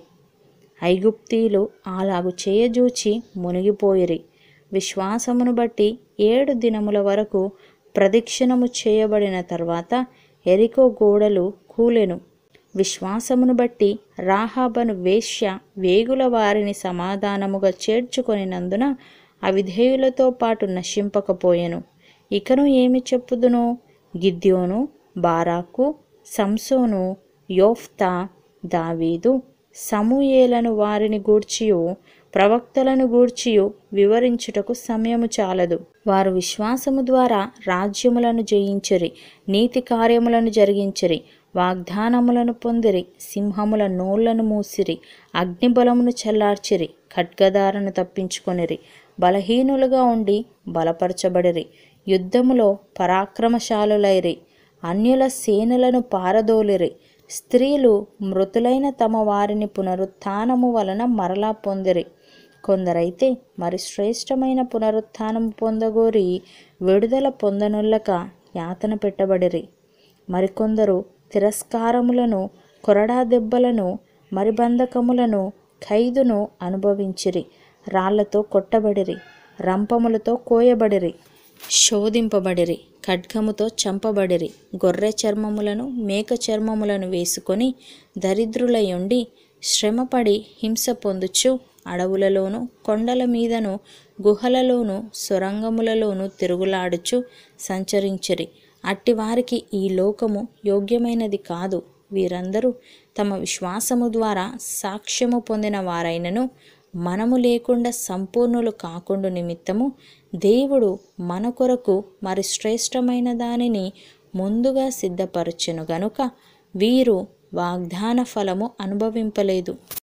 ఐగుప్తీలు అలాగు చేయజూచి మునిగిపోయిరి విశ్వాసమును బట్టి ఏడు దినముల వరకు ప్రదక్షిణము చేయబడిన తర్వాత ఎరికో గోడలు కూలెను విశ్వాసమును బట్టి రాహాబను వేశ్య వేగుల వారిని సమాధానముగా చేర్చుకొనినందున అవిధేయులతో పాటు నశింపకపోయెను ఇకను ఏమి చెప్పుదును గిద్యోను బారాకు సంసోను యోఫ్తా దావీదు సమూయేలను వారిని గూర్చియు ప్రవక్తలను గూర్చియు వివరించుటకు సమయము చాలదు వారు విశ్వాసము ద్వారా రాజ్యములను జయించిరి నీతి కార్యములను జరిగించిరి వాగ్దానములను పొందిరి సింహముల నోళ్లను మూసిరి అగ్నిబలమును చల్లార్చిరి ఖడ్గదారను తప్పించుకొనిరి బలహీనులుగా ఉండి బలపరచబడిరి యుద్ధములో పరాక్రమశాలులైరి అన్యుల సేనలను పారదోలిరి స్త్రీలు మృతులైన తమ వారిని పునరుత్థానము వలన మరలా పొందిరి కొందరైతే మరి శ్రేష్టమైన పునరుత్థానము పొందగోరి విడుదల పొందనుల్లక యాతన పెట్టబడిరి మరికొందరు తిరస్కారములను కొరడా దెబ్బలను మరి బంధకములను ఖైదును అనుభవించిరి రాళ్లతో కొట్టబడిరి రంపములతో కోయబడిరి శోధింపబడిరి ఖడ్గముతో చంపబడిరి గొర్రె చర్మములను మేక చర్మములను వేసుకొని దరిద్రులయుండి శ్రమపడి హింస పొందుచు అడవులలోను కొండల మీదను గుహలలోను సొరంగములలోను తిరుగులాడుచు సంచరించిరి అట్టివారికి ఈ లోకము యోగ్యమైనది కాదు వీరందరూ తమ విశ్వాసము ద్వారా సాక్ష్యము పొందిన వారైనను మనము లేకుండా సంపూర్ణులు కాకుండా నిమిత్తము దేవుడు మన కొరకు మరి శ్రేష్టమైన దానిని ముందుగా సిద్ధపరచెను గనుక వీరు వాగ్దాన ఫలము అనుభవింపలేదు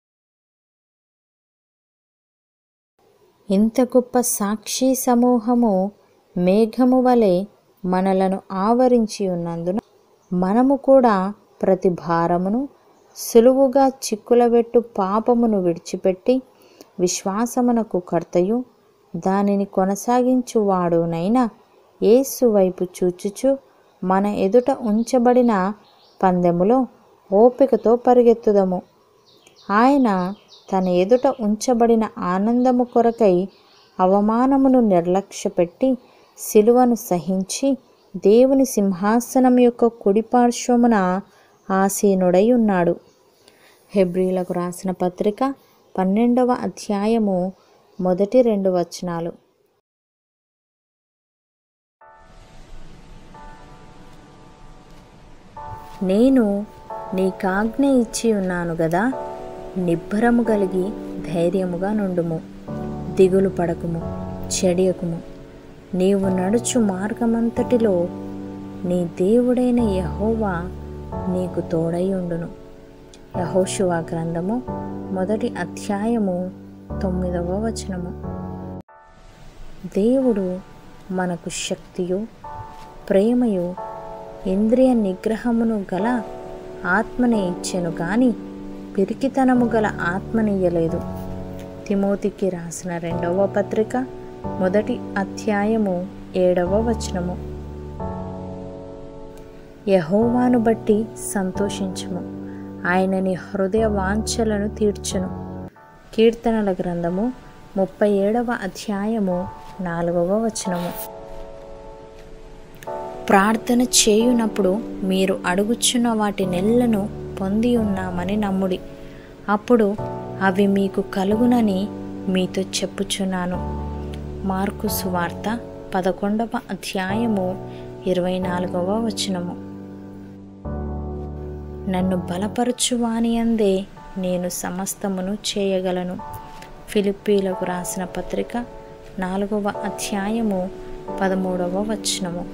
ఇంత గొప్ప సాక్షి సమూహము మేఘము వలె మనలను ఆవరించి ఉన్నందున మనము కూడా ప్రతి భారమును సులువుగా చిక్కులబెట్టు పాపమును విడిచిపెట్టి విశ్వాసమునకు కర్తయు దానిని కొనసాగించువాడునైనా యేసు వైపు చూచుచు మన ఎదుట ఉంచబడిన పందెములో ఓపికతో పరిగెత్తుదము ఆయన తన ఎదుట ఉంచబడిన ఆనందము కొరకై అవమానమును నిర్లక్ష్యపెట్టి శిలువను సహించి దేవుని సింహాసనం యొక్క కుడి పార్శ్వమున ఆసీనుడై ఉన్నాడు హెబ్రీలకు రాసిన పత్రిక పన్నెండవ అధ్యాయము మొదటి రెండు వచనాలు నేను నీకాజ్ఞ ఇచ్చి ఉన్నాను గదా నిబ్బరము కలిగి ధైర్యముగా నుండుము దిగులు పడకుము చెడియకుము నీవు నడుచు మార్గమంతటిలో నీ దేవుడైన యహోవా నీకు తోడై ఉండును యహోశువ గ్రంథము మొదటి అధ్యాయము తొమ్మిదవ వచనము దేవుడు మనకు శక్తియు ప్రేమయు ఇంద్రియ నిగ్రహమును గల ఆత్మని ఇచ్చెను గాని పిరికితనము గల ఆత్మనియ్యలేదు తిమోతికి రాసిన రెండవ పత్రిక మొదటి అధ్యాయము ఏడవ వచనము యహోవాను బట్టి సంతోషించుము ఆయన నీ హృదయ వాంఛలను తీర్చును కీర్తనల గ్రంథము ముప్పై ఏడవ అధ్యాయము నాలుగవ వచనము ప్రార్థన చేయునప్పుడు మీరు అడుగుచున్న వాటి నెల్లను పొంది ఉన్నామని నమ్ముడి అప్పుడు అవి మీకు కలుగునని మీతో చెప్పుచున్నాను మార్కు సువార్త పదకొండవ అధ్యాయము ఇరవై నాలుగవ వచనము నన్ను బలపరచువాని అందే నేను సమస్తమును చేయగలను ఫిలిప్పీలకు రాసిన పత్రిక నాలుగవ అధ్యాయము పదమూడవ వచనము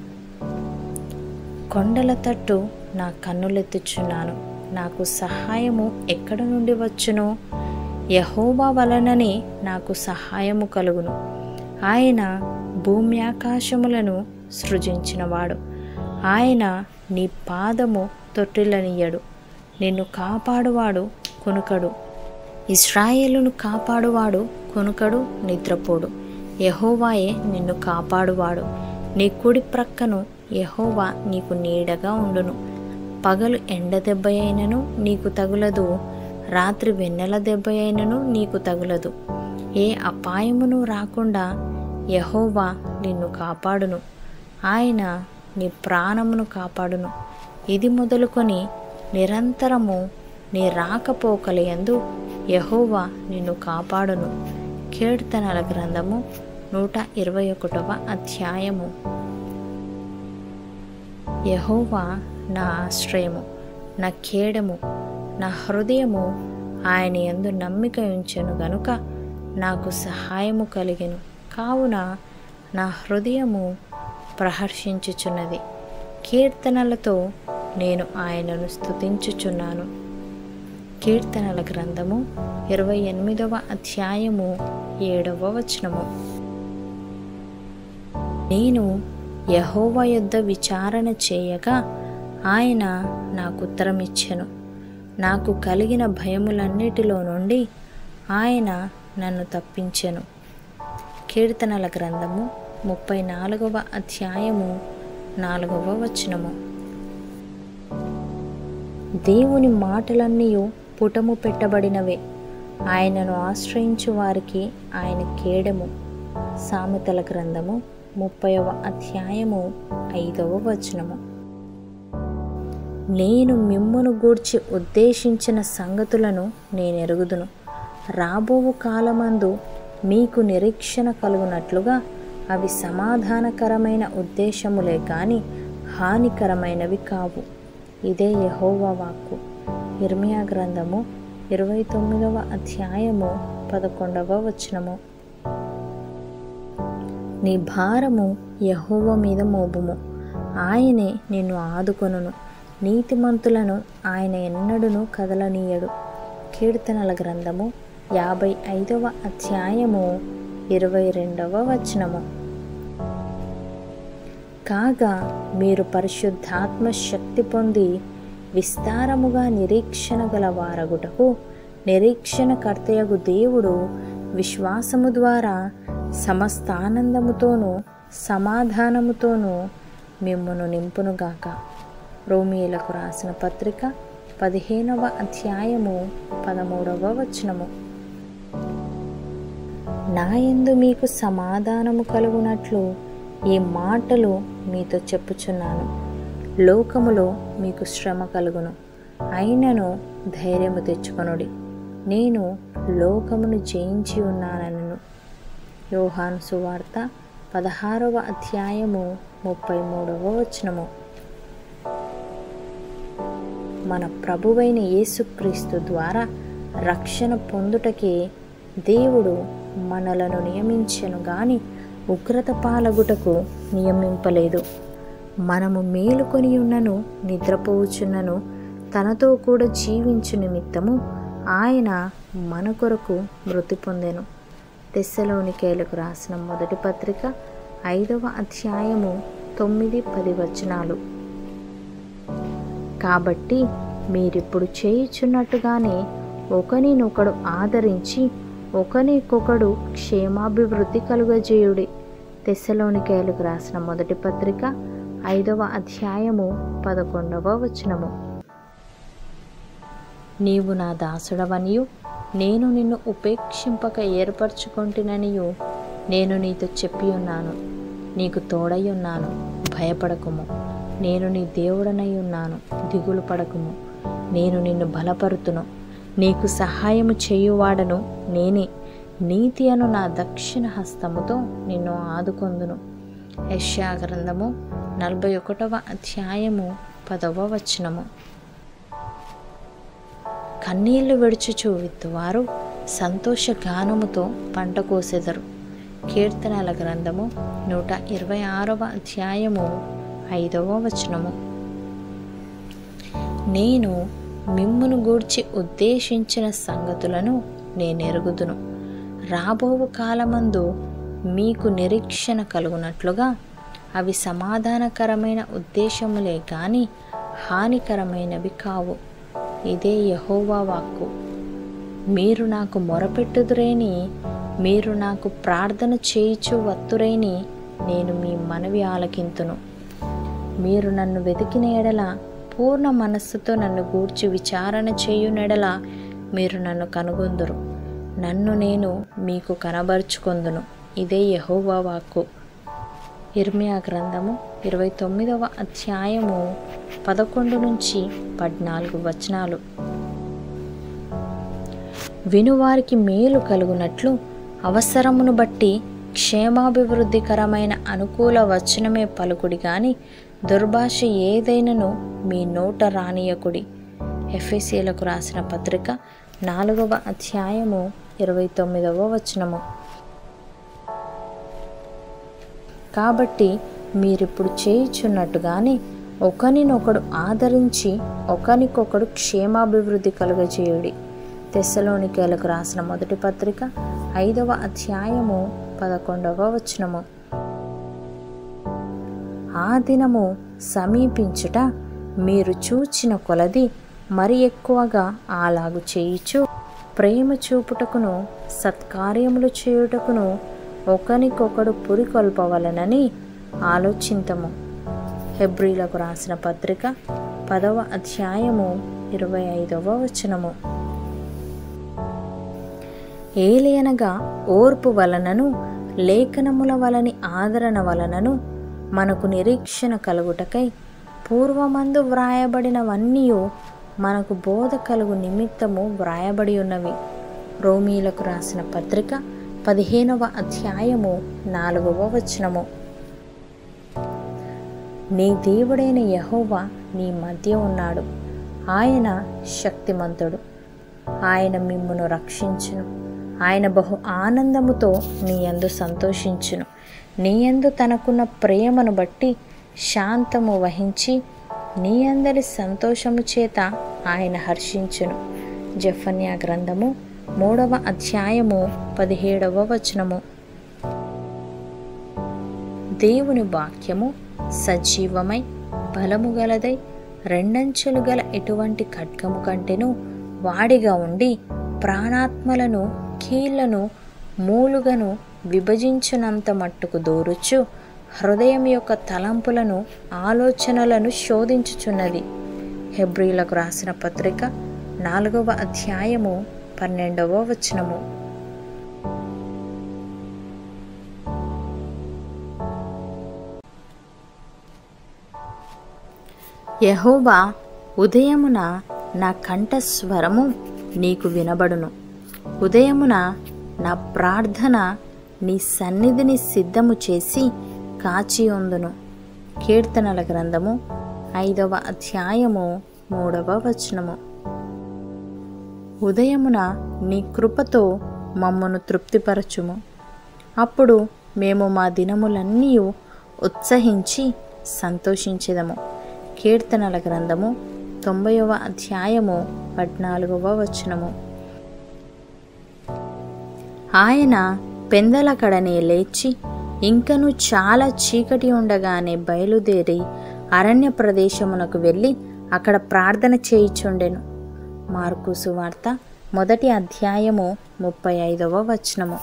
కొండల తట్టు నా కన్నులెత్తుచున్నాను నాకు సహాయము ఎక్కడ నుండి వచ్చునో యహోవా వలననే నాకు సహాయము కలుగును ఆయన భూమి ఆకాశములను సృజించినవాడు ఆయన నీ పాదము తొట్టిల్లనియ్యడు నిన్ను కాపాడువాడు కొనుకడు ఇస్రాయేలును కాపాడువాడు కొనుకడు నిద్రపోడు యహోవాయే నిన్ను కాపాడువాడు నీ కుడి ప్రక్కను యహోవా నీకు నీడగా ఉండును పగలు ఎండ దెబ్బ అయినను నీకు తగులదు రాత్రి వెన్నెల దెబ్బ అయినను నీకు తగులదు ఏ అపాయమును రాకుండా యహోవా నిన్ను కాపాడును ఆయన నీ ప్రాణమును కాపాడును ఇది మొదలుకొని నిరంతరము నీ రాకపోకలయందు యహోవా నిన్ను కాపాడును కీర్తనల గ్రంథము నూట ఇరవై ఒకటవ అధ్యాయము యహోవా నా ఆశ్రయము నా ఖేడము నా హృదయము ఆయన యందు నమ్మిక ఉంచెను గనుక నాకు సహాయము కలిగెను కావున నా హృదయము ప్రహర్షించుచున్నది కీర్తనలతో నేను ఆయనను స్తుతించుచున్నాను కీర్తనల గ్రంథము ఇరవై ఎనిమిదవ అధ్యాయము ఏడవ వచనము నేను యహోవ యొద్ద విచారణ చేయగా ఆయన నాకు ఉత్తరమిచ్చెను నాకు కలిగిన భయములన్నిటిలో నుండి ఆయన నన్ను తప్పించెను కీర్తనల గ్రంథము ముప్పై నాలుగవ అధ్యాయము నాలుగవ వచనము దేవుని మాటలన్నీ పుటము పెట్టబడినవే ఆయనను ఆశ్రయించు వారికి ఆయన కేడము సామెతల గ్రంథము ముప్పైవ అధ్యాయము ఐదవ వచనము నేను మిమ్మును గూర్చి ఉద్దేశించిన సంగతులను నేనెరుగుదును రాబోవు కాలమందు మీకు నిరీక్షణ కలుగునట్లుగా అవి సమాధానకరమైన ఉద్దేశములే కానీ హానికరమైనవి కావు ఇదే యహోవా వాక్కు ఇర్మియా గ్రంథము ఇరవై తొమ్మిదవ అధ్యాయము పదకొండవ వచనము నీ భారము యహోవ మీద మోపుము ఆయనే నిన్ను ఆదుకొనును నీతిమంతులను ఆయన ఎన్నడును కదలనీయడు కీర్తనల గ్రంథము యాభై ఐదవ అధ్యాయము ఇరవై రెండవ వచనము కాగా మీరు పరిశుద్ధాత్మ శక్తి పొంది విస్తారముగా నిరీక్షణ గల వారగుటకు నిరీక్షణ కర్తయగు దేవుడు విశ్వాసము ద్వారా సమస్త ఆనందముతోనూ సమాధానముతోనూ మిమ్మను నింపునుగాక రోమిలకు రాసిన పత్రిక పదిహేనవ అధ్యాయము పదమూడవ వచనము నాయందు మీకు సమాధానము కలుగునట్లు ఈ మాటలు మీతో చెప్పుచున్నాను లోకములో మీకు శ్రమ కలుగును అయినను ధైర్యము తెచ్చుకొనుడి నేను లోకమును జయించి ఉన్నానను యోహాను సువార్త పదహారవ అధ్యాయము ముప్పై మూడవ వచనము మన ప్రభువైన యేసుక్రీస్తు ద్వారా రక్షణ పొందుటకే దేవుడు మనలను నియమించెను గాని ఉగ్రత పాలగుటకు నియమింపలేదు మనము మేలుకొని ఉన్నను నిద్రపోవుచున్నను తనతో కూడా జీవించు నిమిత్తము ఆయన మన కొరకు మృతి పొందెను తెస్సలోనికేలకు రాసిన మొదటి పత్రిక ఐదవ అధ్యాయము తొమ్మిది పది వచనాలు కాబట్టి మీరిప్పుడు చేయుచున్నట్టుగానే ఒకనినొకడు ఆదరించి ఒకనికొకడు క్షేమాభివృద్ధి కలుగజేయుడి తెస్సలోనికాయలకు రాసిన మొదటి పత్రిక ఐదవ అధ్యాయము పదకొండవ వచనము నీవు నా దాసుడవనియు నేను నిన్ను ఉపేక్షింపక ఏర్పరచుకొంటిననియు నేను నీతో చెప్పి ఉన్నాను నీకు తోడై ఉన్నాను భయపడకుము నేను నీ దేవుడనై ఉన్నాను దిగులు పడకుము నేను నిన్ను బలపరుతును నీకు సహాయము చేయువాడను నేనే నీతి అను నా దక్షిణ హస్తముతో నిన్ను ఆదుకొందును యెషయా గ్రంథము నలభై ఒకటవ అధ్యాయము పదవ వచనము కన్నీళ్లు విడుచుచు విత్తువారు సంతోష గానముతో పంట కోసెదరు కీర్తనల గ్రంథము నూట ఇరవై ఆరవ అధ్యాయము ఐదవ వచనము నేను మిమ్మును గూర్చి ఉద్దేశించిన సంగతులను నేనెరుగుదును రాబోవు కాలమందు మీకు నిరీక్షణ కలుగునట్లుగా అవి సమాధానకరమైన ఉద్దేశములే గాని హానికరమైనవి కావు ఇదే యహోవా వాక్కు మీరు నాకు మొరపెట్టుదురేని మీరు నాకు ప్రార్థన చేయిచు వత్తురేని నేను మీ మనవి ఆలకింతును మీరు నన్ను వెతికిన ఎడల పూర్ణ మనస్సుతో నన్ను గూర్చి విచారణ చేయునెడల మీరు నన్ను కనుగొందురు నన్ను నేను మీకు కనబరుచుకొందును ఇదే యహోవా వాక్కు ఇర్మియా గ్రంథము ఇరవై తొమ్మిదవ అధ్యాయము పదకొండు నుంచి పద్నాలుగు వచనాలు వినువారికి మేలు కలుగునట్లు అవసరమును బట్టి క్షేమాభివృద్ధికరమైన అనుకూల వచనమే పలుకుడి గాని దుర్భాష ఏదైనను మీ నోట రానియకుడి ఎఫ్ఎసీలకు రాసిన పత్రిక నాలుగవ అధ్యాయము ఇరవై తొమ్మిదవ వచనము కాబట్టి మీరిప్పుడు చేయుచున్నట్టుగానే ఒకరినొకడు ఆదరించి ఒకరికొకడు క్షేమాభివృద్ధి కలుగజేయుడి తెస్సలోనికేలకు రాసిన మొదటి పత్రిక ఐదవ అధ్యాయము పదకొండవ వచనము ఆ దినము సమీపించుట మీరు చూచిన కొలది మరి ఎక్కువగా అలాగు చేయుచు ప్రేమ చూపుటకును సత్కార్యములు చేయుటకును ఒకనికొకడు పురికొల్పవలనని ఆలోచింతము హెబ్రిలకు రాసిన పత్రిక పదవ అధ్యాయము ఇరవై ఐదవ వచనము ఏలియనగా ఓర్పు వలనను లేఖనముల వలని ఆదరణ వలనను మనకు నిరీక్షణ కలుగుటకై పూర్వమందు వ్రాయబడినవన్నీ మనకు బోధ కలుగు నిమిత్తము వ్రాయబడి ఉన్నవి రోమీలకు రాసిన పత్రిక పదిహేనవ అధ్యాయము నాలుగవ వచనము నీ దేవుడైన యహోవా నీ మధ్య ఉన్నాడు ఆయన శక్తిమంతుడు ఆయన మిమ్మును రక్షించును ఆయన బహు ఆనందముతో నీ యందు సంతోషించును నీ యందు తనకున్న ప్రేమను బట్టి శాంతము వహించి నీ అందరి సంతోషము చేత ఆయన హర్షించును జఫన్యా గ్రంథము మూడవ అధ్యాయము పదిహేడవ వచనము దేవుని వాక్యము సజీవమై బలము గలదై రెండంచెలు గల ఎటువంటి ఖడ్గము కంటెను వాడిగా ఉండి ప్రాణాత్మలను కీళ్లను మూలుగను విభజించునంత మట్టుకు దూరుచు హృదయం యొక్క తలంపులను ఆలోచనలను శోధించుచున్నది హెబ్రిలకు రాసిన పత్రిక నాలుగవ అధ్యాయము పన్నెండవ వచనము యహోవా ఉదయమున నా కంఠస్వరము నీకు వినబడును ఉదయమున నా ప్రార్థన నీ సన్నిధిని సిద్ధము చేసి కాచి ఉందును కీర్తనల గ్రంథము ఐదవ అధ్యాయము మూడవ వచనము ఉదయమున నీ కృపతో మమ్మను తృప్తిపరచుము అప్పుడు మేము మా దినములన్నీ ఉత్సహించి సంతోషించెదము కీర్తనల గ్రంథము తొంభైవ అధ్యాయము పద్నాలుగవ వచనము ఆయన పెందల కడనే లేచి ఇంకను చాలా చీకటి ఉండగానే బయలుదేరి అరణ్య ప్రదేశమునకు వెళ్ళి అక్కడ ప్రార్థన చేయిచుండెను మార్కు సువార్త మొదటి అధ్యాయము ముప్పై ఐదవ వచనము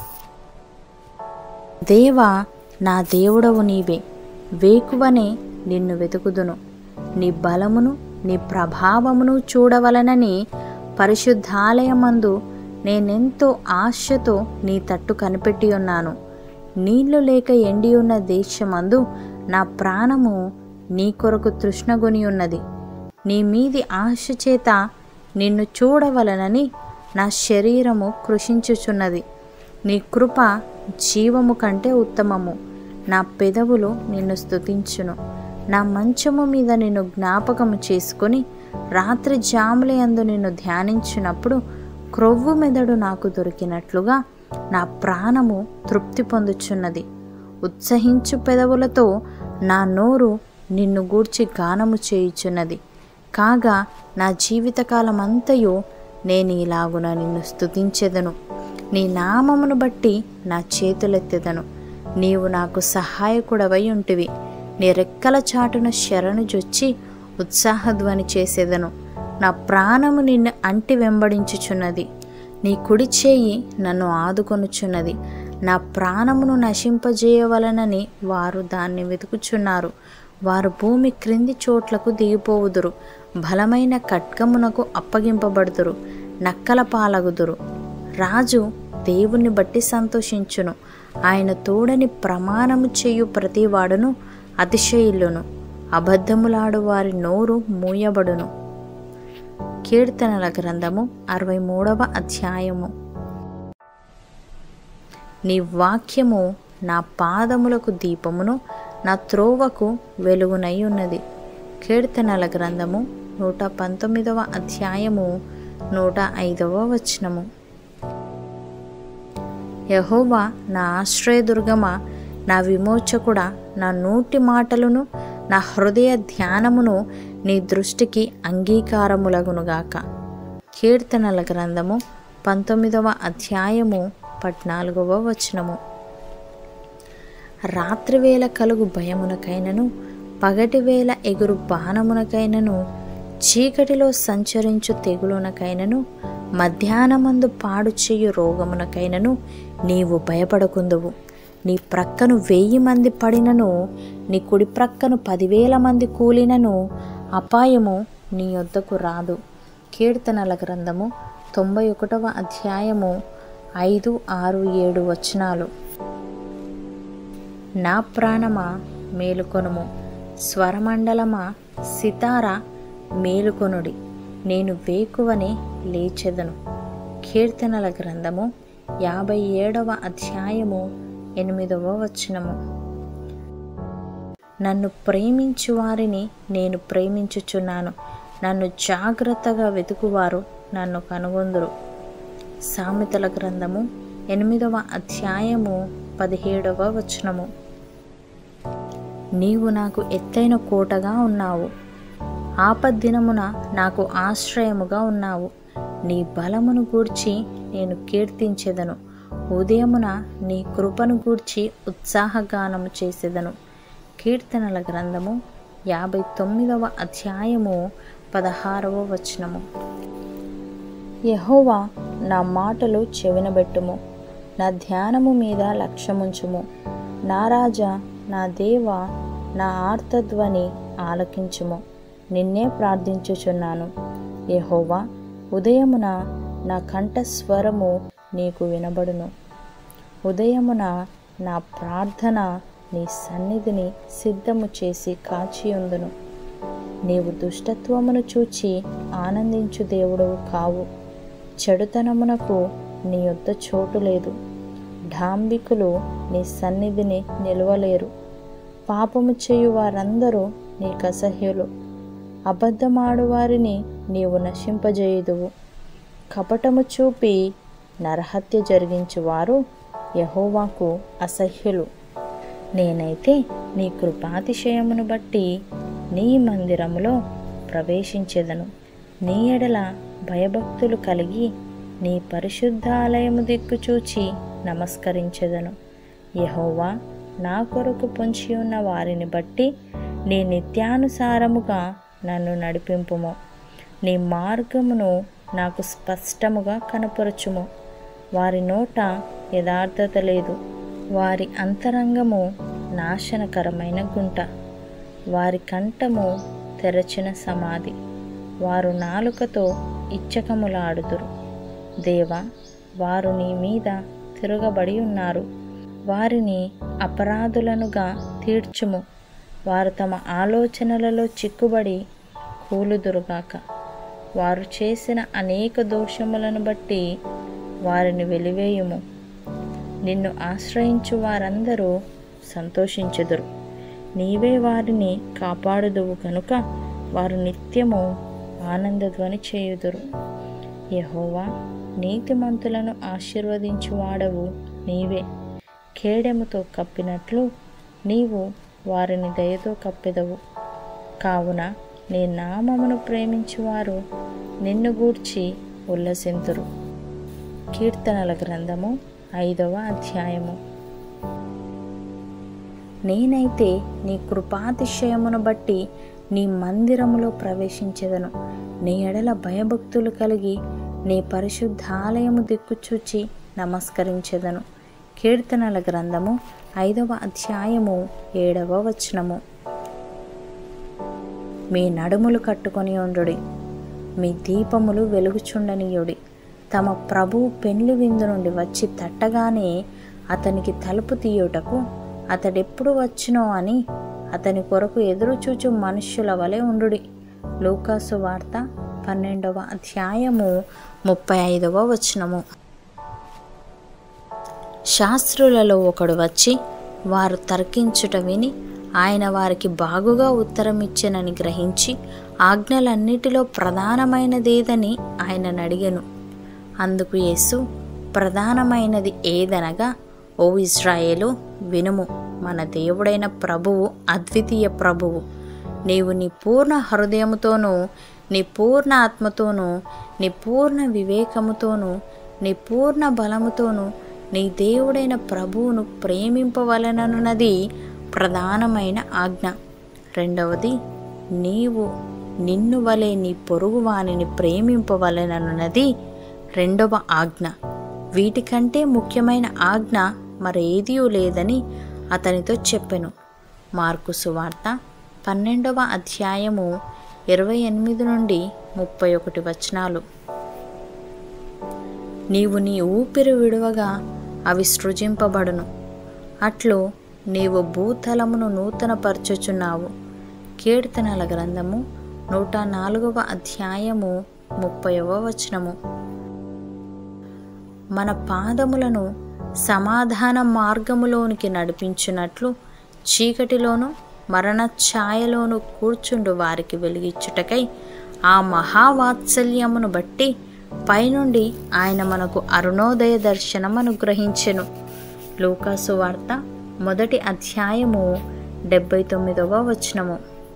దేవా నా దేవుడవు నీవే వేకువనే నిన్ను వెతుకుదును నీ బలమును నీ ప్రభావమును చూడవలనని పరిశుద్ధాలయమందు నేనెంతో ఆశతో నీ తట్టు కనిపెట్టి ఉన్నాను నీళ్లు లేక ఎండి ఉన్న దేశమందు నా ప్రాణము నీ కొరకు తృష్ణగొని ఉన్నది నీ మీది ఆశ చేత నిన్ను చూడవలనని నా శరీరము కృషించుచున్నది నీ కృప జీవము కంటే ఉత్తమము నా పెదవులు నిన్ను స్తుతించును నా మంచము మీద నిన్ను జ్ఞాపకము చేసుకొని రాత్రి జాములయందు నిన్ను ధ్యానించినప్పుడు క్రొవ్వు మెదడు నాకు దొరికినట్లుగా నా ప్రాణము తృప్తి పొందుచున్నది ఉత్సహించు పెదవులతో నా నోరు నిన్ను గూర్చి గానము చేయుచున్నది కాగా నా జీవితకాలమంతయు నేను ఇలాగున నిన్ను స్తుతించెదను నీ నామమును బట్టి నా చేతులెత్తెదను నీవు నాకు సహాయకుడవై ఉంటివి నీ రెక్కల చాటున శరణు జొచ్చి ఉత్సాహధ్వని చేసేదను నా ప్రాణము నిన్ను అంటి వెంబడించుచున్నది నీ కుడి చేయి నన్ను ఆదుకొనుచున్నది నా ప్రాణమును నశింపజేయవలనని వారు దాన్ని వెతుకుచున్నారు వారు భూమి క్రింది చోట్లకు దిగిపోవుదురు బలమైన ఖడ్గమునకు అప్పగింపబడుదురు నక్కల పాలగుదురు రాజు దేవుని బట్టి సంతోషించును ఆయన తోడని ప్రమాణము చేయు ప్రతివాడును అతిశయిల్లును అబద్ధములాడు వారి నోరు మూయబడును కీర్తనల గ్రంథము అరవై మూడవ అధ్యాయము నీ వాక్యము నా పాదములకు దీపమును నా త్రోవకు వెలుగునై ఉన్నది కీర్తనల గ్రంథము నూట పంతొమ్మిదవ అధ్యాయము నూట ఐదవ వచనము యహోవా నా ఆశ్రయదుర్గమా నా విమోచకుడా నా నోటి మాటలను నా హృదయ ధ్యానమును నీ దృష్టికి అంగీకారములగునుగాక కీర్తనల గ్రంథము పంతొమ్మిదవ అధ్యాయము పద్నాలుగవ వచనము రాత్రివేళ కలుగు భయమునకైనను పగటివేళ ఎగురు బాణమునకైనను చీకటిలో సంచరించు తెగులునకైనను మధ్యాహ్నమందు పాడు చేయు రోగమునకైనను నీవు భయపడకుందువు నీ ప్రక్కను వెయ్యి మంది పడినను నీ కుడి ప్రక్కను పదివేల మంది కూలినను అపాయము నీ యొద్దకు రాదు కీర్తనల గ్రంథము తొంభై ఒకటవ అధ్యాయము ఐదు ఆరు ఏడు వచనాలు నా ప్రాణమా మేలుకొనుము స్వరమండలమా సితార మేలుకొనుడి నేను వేకువని లేచెదను కీర్తనల గ్రంథము యాభై ఏడవ అధ్యాయము ఎనిమిదవ వచనము నన్ను ప్రేమించు వారిని నేను ప్రేమించుచున్నాను నన్ను జాగ్రత్తగా వెతుకువారు నన్ను కనుగొందురు సామెతల గ్రంథము ఎనిమిదవ అధ్యాయము పదిహేడవ వచనము నీవు నాకు ఎత్తైన కోటగా ఉన్నావు ఆపద్దినమున నాకు ఆశ్రయముగా ఉన్నావు నీ బలమును గూర్చి నేను కీర్తించెదను ఉదయమున నీ కృపను గూర్చి ఉత్సాహగానము చేసేదను కీర్తనల గ్రంథము యాభై తొమ్మిదవ అధ్యాయము పదహారవ వచనము యహోవా నా మాటలు చెవినబెట్టుము నా ధ్యానము మీద లక్ష్యముంచుము నా రాజా నా దేవ నా ఆర్తధ్వని ఆలకించుము నిన్నే ప్రార్థించుచున్నాను యహోవా ఉదయమున నా కంఠస్వరము నీకు వినబడును ఉదయమున నా ప్రార్థన నీ సన్నిధిని సిద్ధము చేసి కాచియుందును నీవు దుష్టత్వమును చూచి ఆనందించు దేవుడవు కావు చెడుతనమునకు నీ యొద్ద చోటు లేదు ఢాంబికులు నీ సన్నిధిని నిలవలేరు పాపము చేయు వారందరూ నీకు అసహ్యులు అబద్ధమాడు వారిని నీవు నశింపజేయుదువు కపటము చూపి నరహత్య జరిగించువారు యహోవాకు అసహ్యులు నేనైతే నీ కృపాతిశయమును బట్టి నీ మందిరములో ప్రవేశించెదను నీ ఎడల భయభక్తులు కలిగి నీ పరిశుద్ధాలయము దిక్కు చూచి నమస్కరించెదను యహోవా నా కొరకు పొంచి ఉన్న వారిని బట్టి నీ నిత్యానుసారముగా నన్ను నడిపింపుము నీ మార్గమును నాకు స్పష్టముగా కనపరచుము వారి నోట యథార్థత లేదు వారి అంతరంగము నాశనకరమైన గుంట వారి కంఠము తెరచిన సమాధి వారు నాలుకతో ఇచ్చకములాడుదురు దేవా వారు నీ మీద తిరగబడి ఉన్నారు వారిని అపరాధులనుగా తీర్చుము వారు తమ ఆలోచనలలో చిక్కుబడి కూలుదురుగాక వారు చేసిన అనేక దోషములను బట్టి వారిని వెలివేయుము నిన్ను ఆశ్రయించు వారందరూ సంతోషించుదురు నీవే వారిని కాపాడుదువు కనుక వారు నిత్యము ఆనందధ్వని చేయుదురు యహోవా నీతిమంతులను ఆశీర్వదించువాడవు నీవే కేడెముతో కప్పినట్లు నీవు వారిని దయతో కప్పెదవు కావున నీ నామమును ప్రేమించువారు నిన్ను గూర్చి ఉల్లసింతురు కీర్తనల గ్రంథము ఐదవ అధ్యాయము నేనైతే నీ కృపాతిశయమును బట్టి నీ మందిరములో ప్రవేశించెదను నీ ఎడల భయభక్తులు కలిగి నీ పరిశుద్ధాలయము దిక్కుచూచి నమస్కరించెదను కీర్తనల గ్రంథము ఐదవ అధ్యాయము ఏడవ వచనము మీ నడుములు కట్టుకొని ఉండుడి మీ దీపములు వెలుగుచుండనీయుడి తమ ప్రభువు పెండ్లి విందు నుండి వచ్చి తట్టగానే అతనికి తలుపు తీయుటకు అతడెప్పుడు వచ్చునో అని అతని కొరకు ఎదురుచూచు మనుష్యుల వలె ఉండుడి లూకాసు వార్త పన్నెండవ అధ్యాయము ముప్పై ఐదవ వచనము శాస్త్రులలో ఒకడు వచ్చి వారు తర్కించుట విని ఆయన వారికి బాగుగా ఉత్తరం ఇచ్చెనని గ్రహించి ఆజ్ఞలన్నిటిలో ప్రధానమైనదేదని ఆయనను అడిగెను అందుకు యేసు ప్రధానమైనది ఏదనగా ఓ ఇజ్రాయేలు వినుము మన దేవుడైన ప్రభువు అద్వితీయ ప్రభువు నీవు నీ పూర్ణ హృదయముతోనూ నీ పూర్ణ ఆత్మతోనూ నీ పూర్ణ వివేకముతోనూ నీ పూర్ణ బలముతోనూ నీ దేవుడైన ప్రభువును ప్రేమింపవలనన్నది ప్రధానమైన ఆజ్ఞ రెండవది నీవు నిన్ను వలె నీ పొరుగు వానిని ప్రేమింపవలనన్నది రెండవ ఆజ్ఞ వీటికంటే ముఖ్యమైన ఆజ్ఞ మరేదీ లేదని అతనితో చెప్పెను మార్కు సువార్త పన్నెండవ అధ్యాయము ఇరవై ఎనిమిది నుండి ముప్పై ఒకటి వచనాలు నీవు నీ ఊపిరి విడువగా అవి సృజింపబడును అట్లు నీవు భూతలమును నూతనపరచుచున్నావు కీర్తనల గ్రంథము నూట నాలుగవ అధ్యాయము ముప్పైవ వచనము మన పాదములను సమాధాన మార్గములోనికి నడిపించినట్లు చీకటిలోను మరణ ఛాయలోను కూర్చుండు వారికి వెలిగించుటకై ఆ మహావాత్సల్యమును బట్టి పైనుండి ఆయన మనకు అరుణోదయ దర్శనం అనుగ్రహించెను లూకాసు వార్త మొదటి అధ్యాయము డెబ్బై తొమ్మిదవ వచనము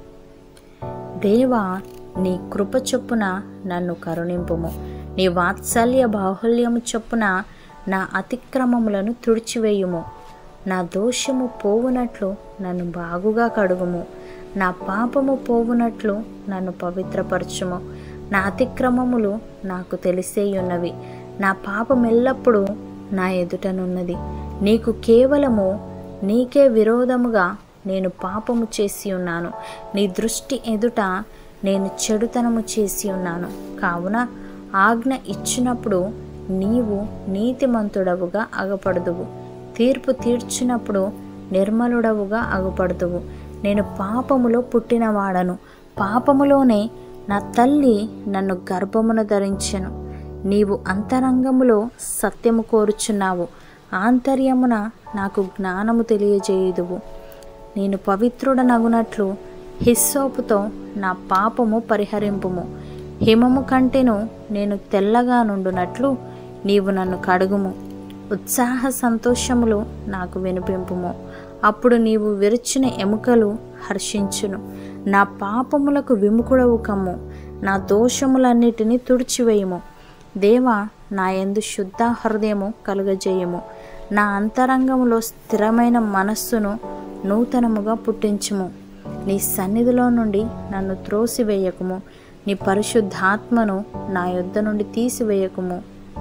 దేవా నీ కృప చొప్పున నన్ను కరుణింపుము నీ వాత్సల్య బాహుల్యము చొప్పున నా అతిక్రమములను తుడిచివేయుము నా దోషము పోవునట్లు నన్ను బాగుగా కడుగుము నా పాపము పోవునట్లు నన్ను పవిత్రపరచుము నా అతిక్రమములు నాకు తెలిసేయున్నవి నా పాపం ఎల్లప్పుడూ నా ఎదుటనున్నది నీకు కేవలము నీకే విరోధముగా నేను పాపము చేసి ఉన్నాను నీ దృష్టి ఎదుట నేను చెడుతనము చేసి ఉన్నాను కావున ఆజ్ఞ ఇచ్చినప్పుడు నీవు నీతిమంతుడవుగా అగపడదువు తీర్పు తీర్చినప్పుడు నిర్మలుడవుగా అగుపడుదువు నేను పాపములో పుట్టినవాడను పాపములోనే నా తల్లి నన్ను గర్భమున ధరించెను నీవు అంతరంగములో సత్యము కోరుచున్నావు ఆంతర్యమున నాకు జ్ఞానము తెలియజేయుదువు నేను పవిత్రుడనగునట్లు హిస్సోపుతో నా పాపము పరిహరింపుము హిమము కంటెను నేను తెల్లగా నుండునట్లు నీవు నన్ను కడుగుము ఉత్సాహ సంతోషములు నాకు వినిపింపుము అప్పుడు నీవు విరిచిన ఎముకలు హర్షించును నా పాపములకు విముకుడవు కమ్ము నా దోషములన్నిటినీ తుడిచివేయము దేవా నా యందు శుద్ధ హృదయము కలుగజేయము నా అంతరంగములో స్థిరమైన మనస్సును నూతనముగా పుట్టించుము నీ సన్నిధిలో నుండి నన్ను త్రోసివేయకుము నీ పరిశుద్ధాత్మను నా యొద్ద నుండి తీసివేయకుము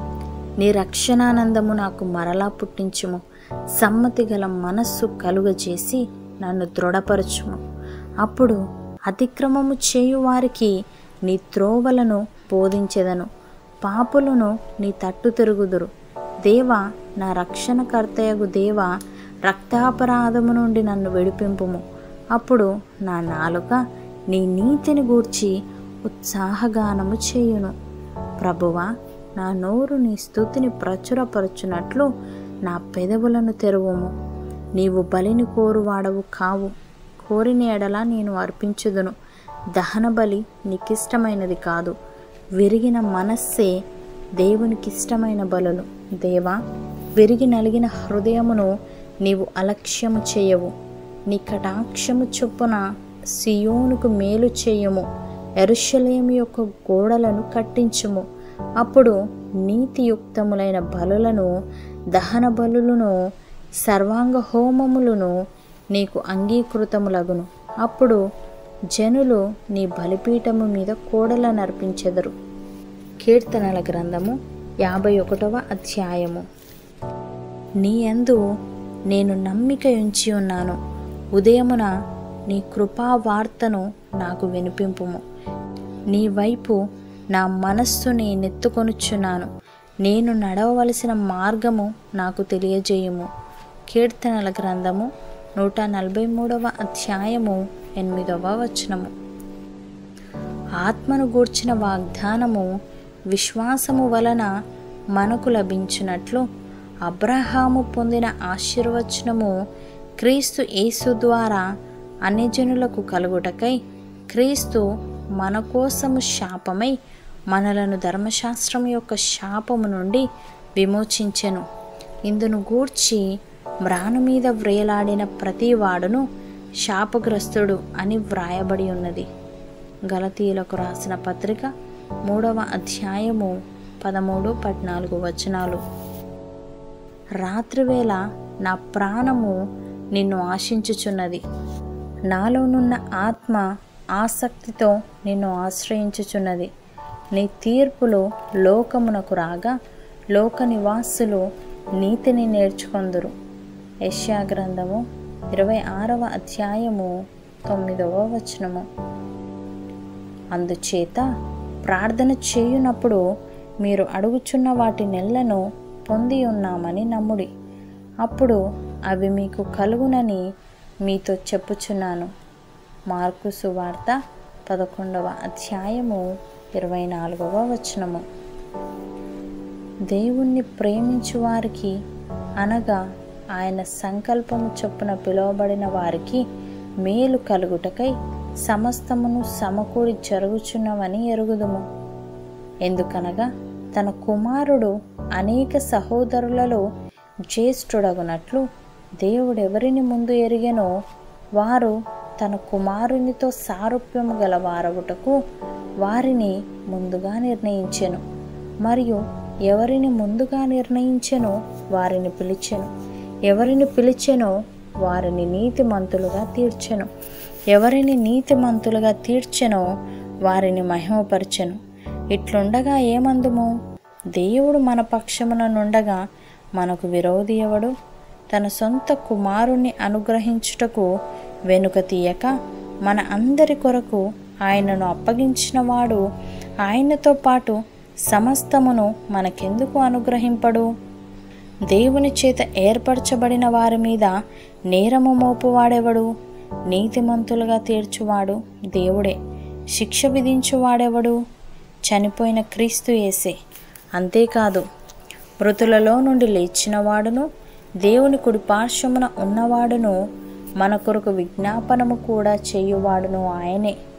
నీ రక్షణానందము నాకు మరలా పుట్టించుము సమ్మతి గల మనస్సు కలుగజేసి నన్ను దృఢపరచుము అప్పుడు అతిక్రమము చేయువారికి నీ త్రోవలను బోధించెదను పాపులను నీ తట్టు తిరుగుదురు దేవా నా రక్షణకర్తయగు దేవా రక్తాపరాధము నుండి నన్ను విడిపింపుము అప్పుడు నా నాలుక నీ నీతిని గూర్చి ఉత్సాహగానము చేయును ప్రభువా నా నోరు నీ స్థుతిని ప్రచురపరచునట్లు నా పెదవులను తెరువుము నీవు బలిని కోరువాడవు కావు కోరిన ఎడల నేను అర్పించుదును దహన బలి నీకిష్టమైనది కాదు విరిగిన మనస్సే దేవునికిష్టమైన బలులు దేవా విరిగి నలిగిన హృదయమును నీవు అలక్ష్యము చేయవు నీ కటాక్షము చొప్పున సియోనుకు మేలు చేయము ఎరుషలేము యొక్క గోడలను కట్టించుము అప్పుడు నీతియుక్తములైన బలులను దహన బలులను సర్వాంగ హోమములను నీకు అంగీకృతములగును అప్పుడు జనులు నీ బలిపీఠము మీద కోడలను అర్పించెదరు కీర్తనల గ్రంథము యాభై ఒకటవ అధ్యాయము నీ యందు నేను నమ్మిక ఉంచి ఉన్నాను ఉదయమున నీ కృపా వార్తను నాకు వినిపింపుము నీ వైపు నా మనస్సు నేనెత్తుకొనుచున్నాను నేను నడవవలసిన మార్గము నాకు తెలియజేయము కీర్తనల గ్రంథము నూట నలభై మూడవ అధ్యాయము ఎనిమిదవ వచనము ఆత్మను గూర్చిన వాగ్దానము విశ్వాసము వలన మనకు లభించినట్లు అబ్రహాము పొందిన ఆశీర్వచనము క్రీస్తు యేసు ద్వారా అన్యజనులకు కలుగుటకై క్రీస్తు మన కోసము శాపమై మనలను ధర్మశాస్త్రం యొక్క శాపము నుండి విమోచించెను ఇందును గూర్చి మ్రాను మీద వ్రేలాడిన ప్రతి వాడును శాపగ్రస్తుడు అని వ్రాయబడి ఉన్నది గలతీయులకు రాసిన పత్రిక మూడవ అధ్యాయము పదమూడు పద్నాలుగు వచనాలు రాత్రివేళ నా ప్రాణము నిన్ను ఆశించుచున్నది నాలోనున్న ఆత్మ ఆసక్తితో నిన్ను ఆశ్రయించుచున్నది నీ తీర్పులు లోకమునకు రాగా లోక నివాసులు నీతిని నేర్చుకొందురు యష్యా గ్రంథము ఇరవై ఆరవ అధ్యాయము తొమ్మిదవ వచనము అందుచేత ప్రార్థన చేయునప్పుడు మీరు అడుగుచున్న వాటి నెలను పొంది ఉన్నామని నమ్ముడి అప్పుడు అవి మీకు కలుగునని మీతో చెప్పుచున్నాను మార్కు సువార్త పదకొండవ అధ్యాయము ఇరవై నాలుగవ వచనము దేవుణ్ణి ప్రేమించు వారికి అనగా ఆయన సంకల్పము చొప్పున పిలువబడిన వారికి మేలు కలుగుటకై సమస్తమును సమకూడి జరుగుచున్నవని ఎరుగుదుము ఎందుకనగా తన కుమారుడు అనేక సహోదరులలో జ్యేష్ఠుడగునట్లు దేవుడెవరిని ముందు ఎరిగెనో వారు తన కుమారునితో సారూప్యము గల వారవుటకు వారిని ముందుగా నిర్ణయించెను మరియు ఎవరిని ముందుగా నిర్ణయించెనో వారిని పిలిచెను ఎవరిని పిలిచెనో వారిని నీతిమంతులుగా తీర్చెను ఎవరిని నీతిమంతులుగా తీర్చెనో వారిని మహిమపరచెను ఇట్లుండగా ఏమందుము దేవుడు మన పక్షమున నుండగా మనకు విరోధి ఎవడు తన సొంత కుమారుణ్ణి అనుగ్రహించుటకు వెనుక తీయక మన అందరి కొరకు ఆయనను అప్పగించినవాడు ఆయనతో పాటు సమస్తమును మనకెందుకు అనుగ్రహింపడు దేవుని చేత ఏర్పరచబడిన వారి మీద నేరము మోపువాడెవడు నీతిమంతులుగా తీర్చువాడు దేవుడే శిక్ష విధించువాడెవడు చనిపోయిన క్రీస్తు యేసే అంతేకాదు మృతులలో నుండి లేచినవాడును దేవుని కుడి పార్శ్వమున ఉన్నవాడును మన కొరకు విజ్ఞాపనము కూడా చేయువాడును ఆయనే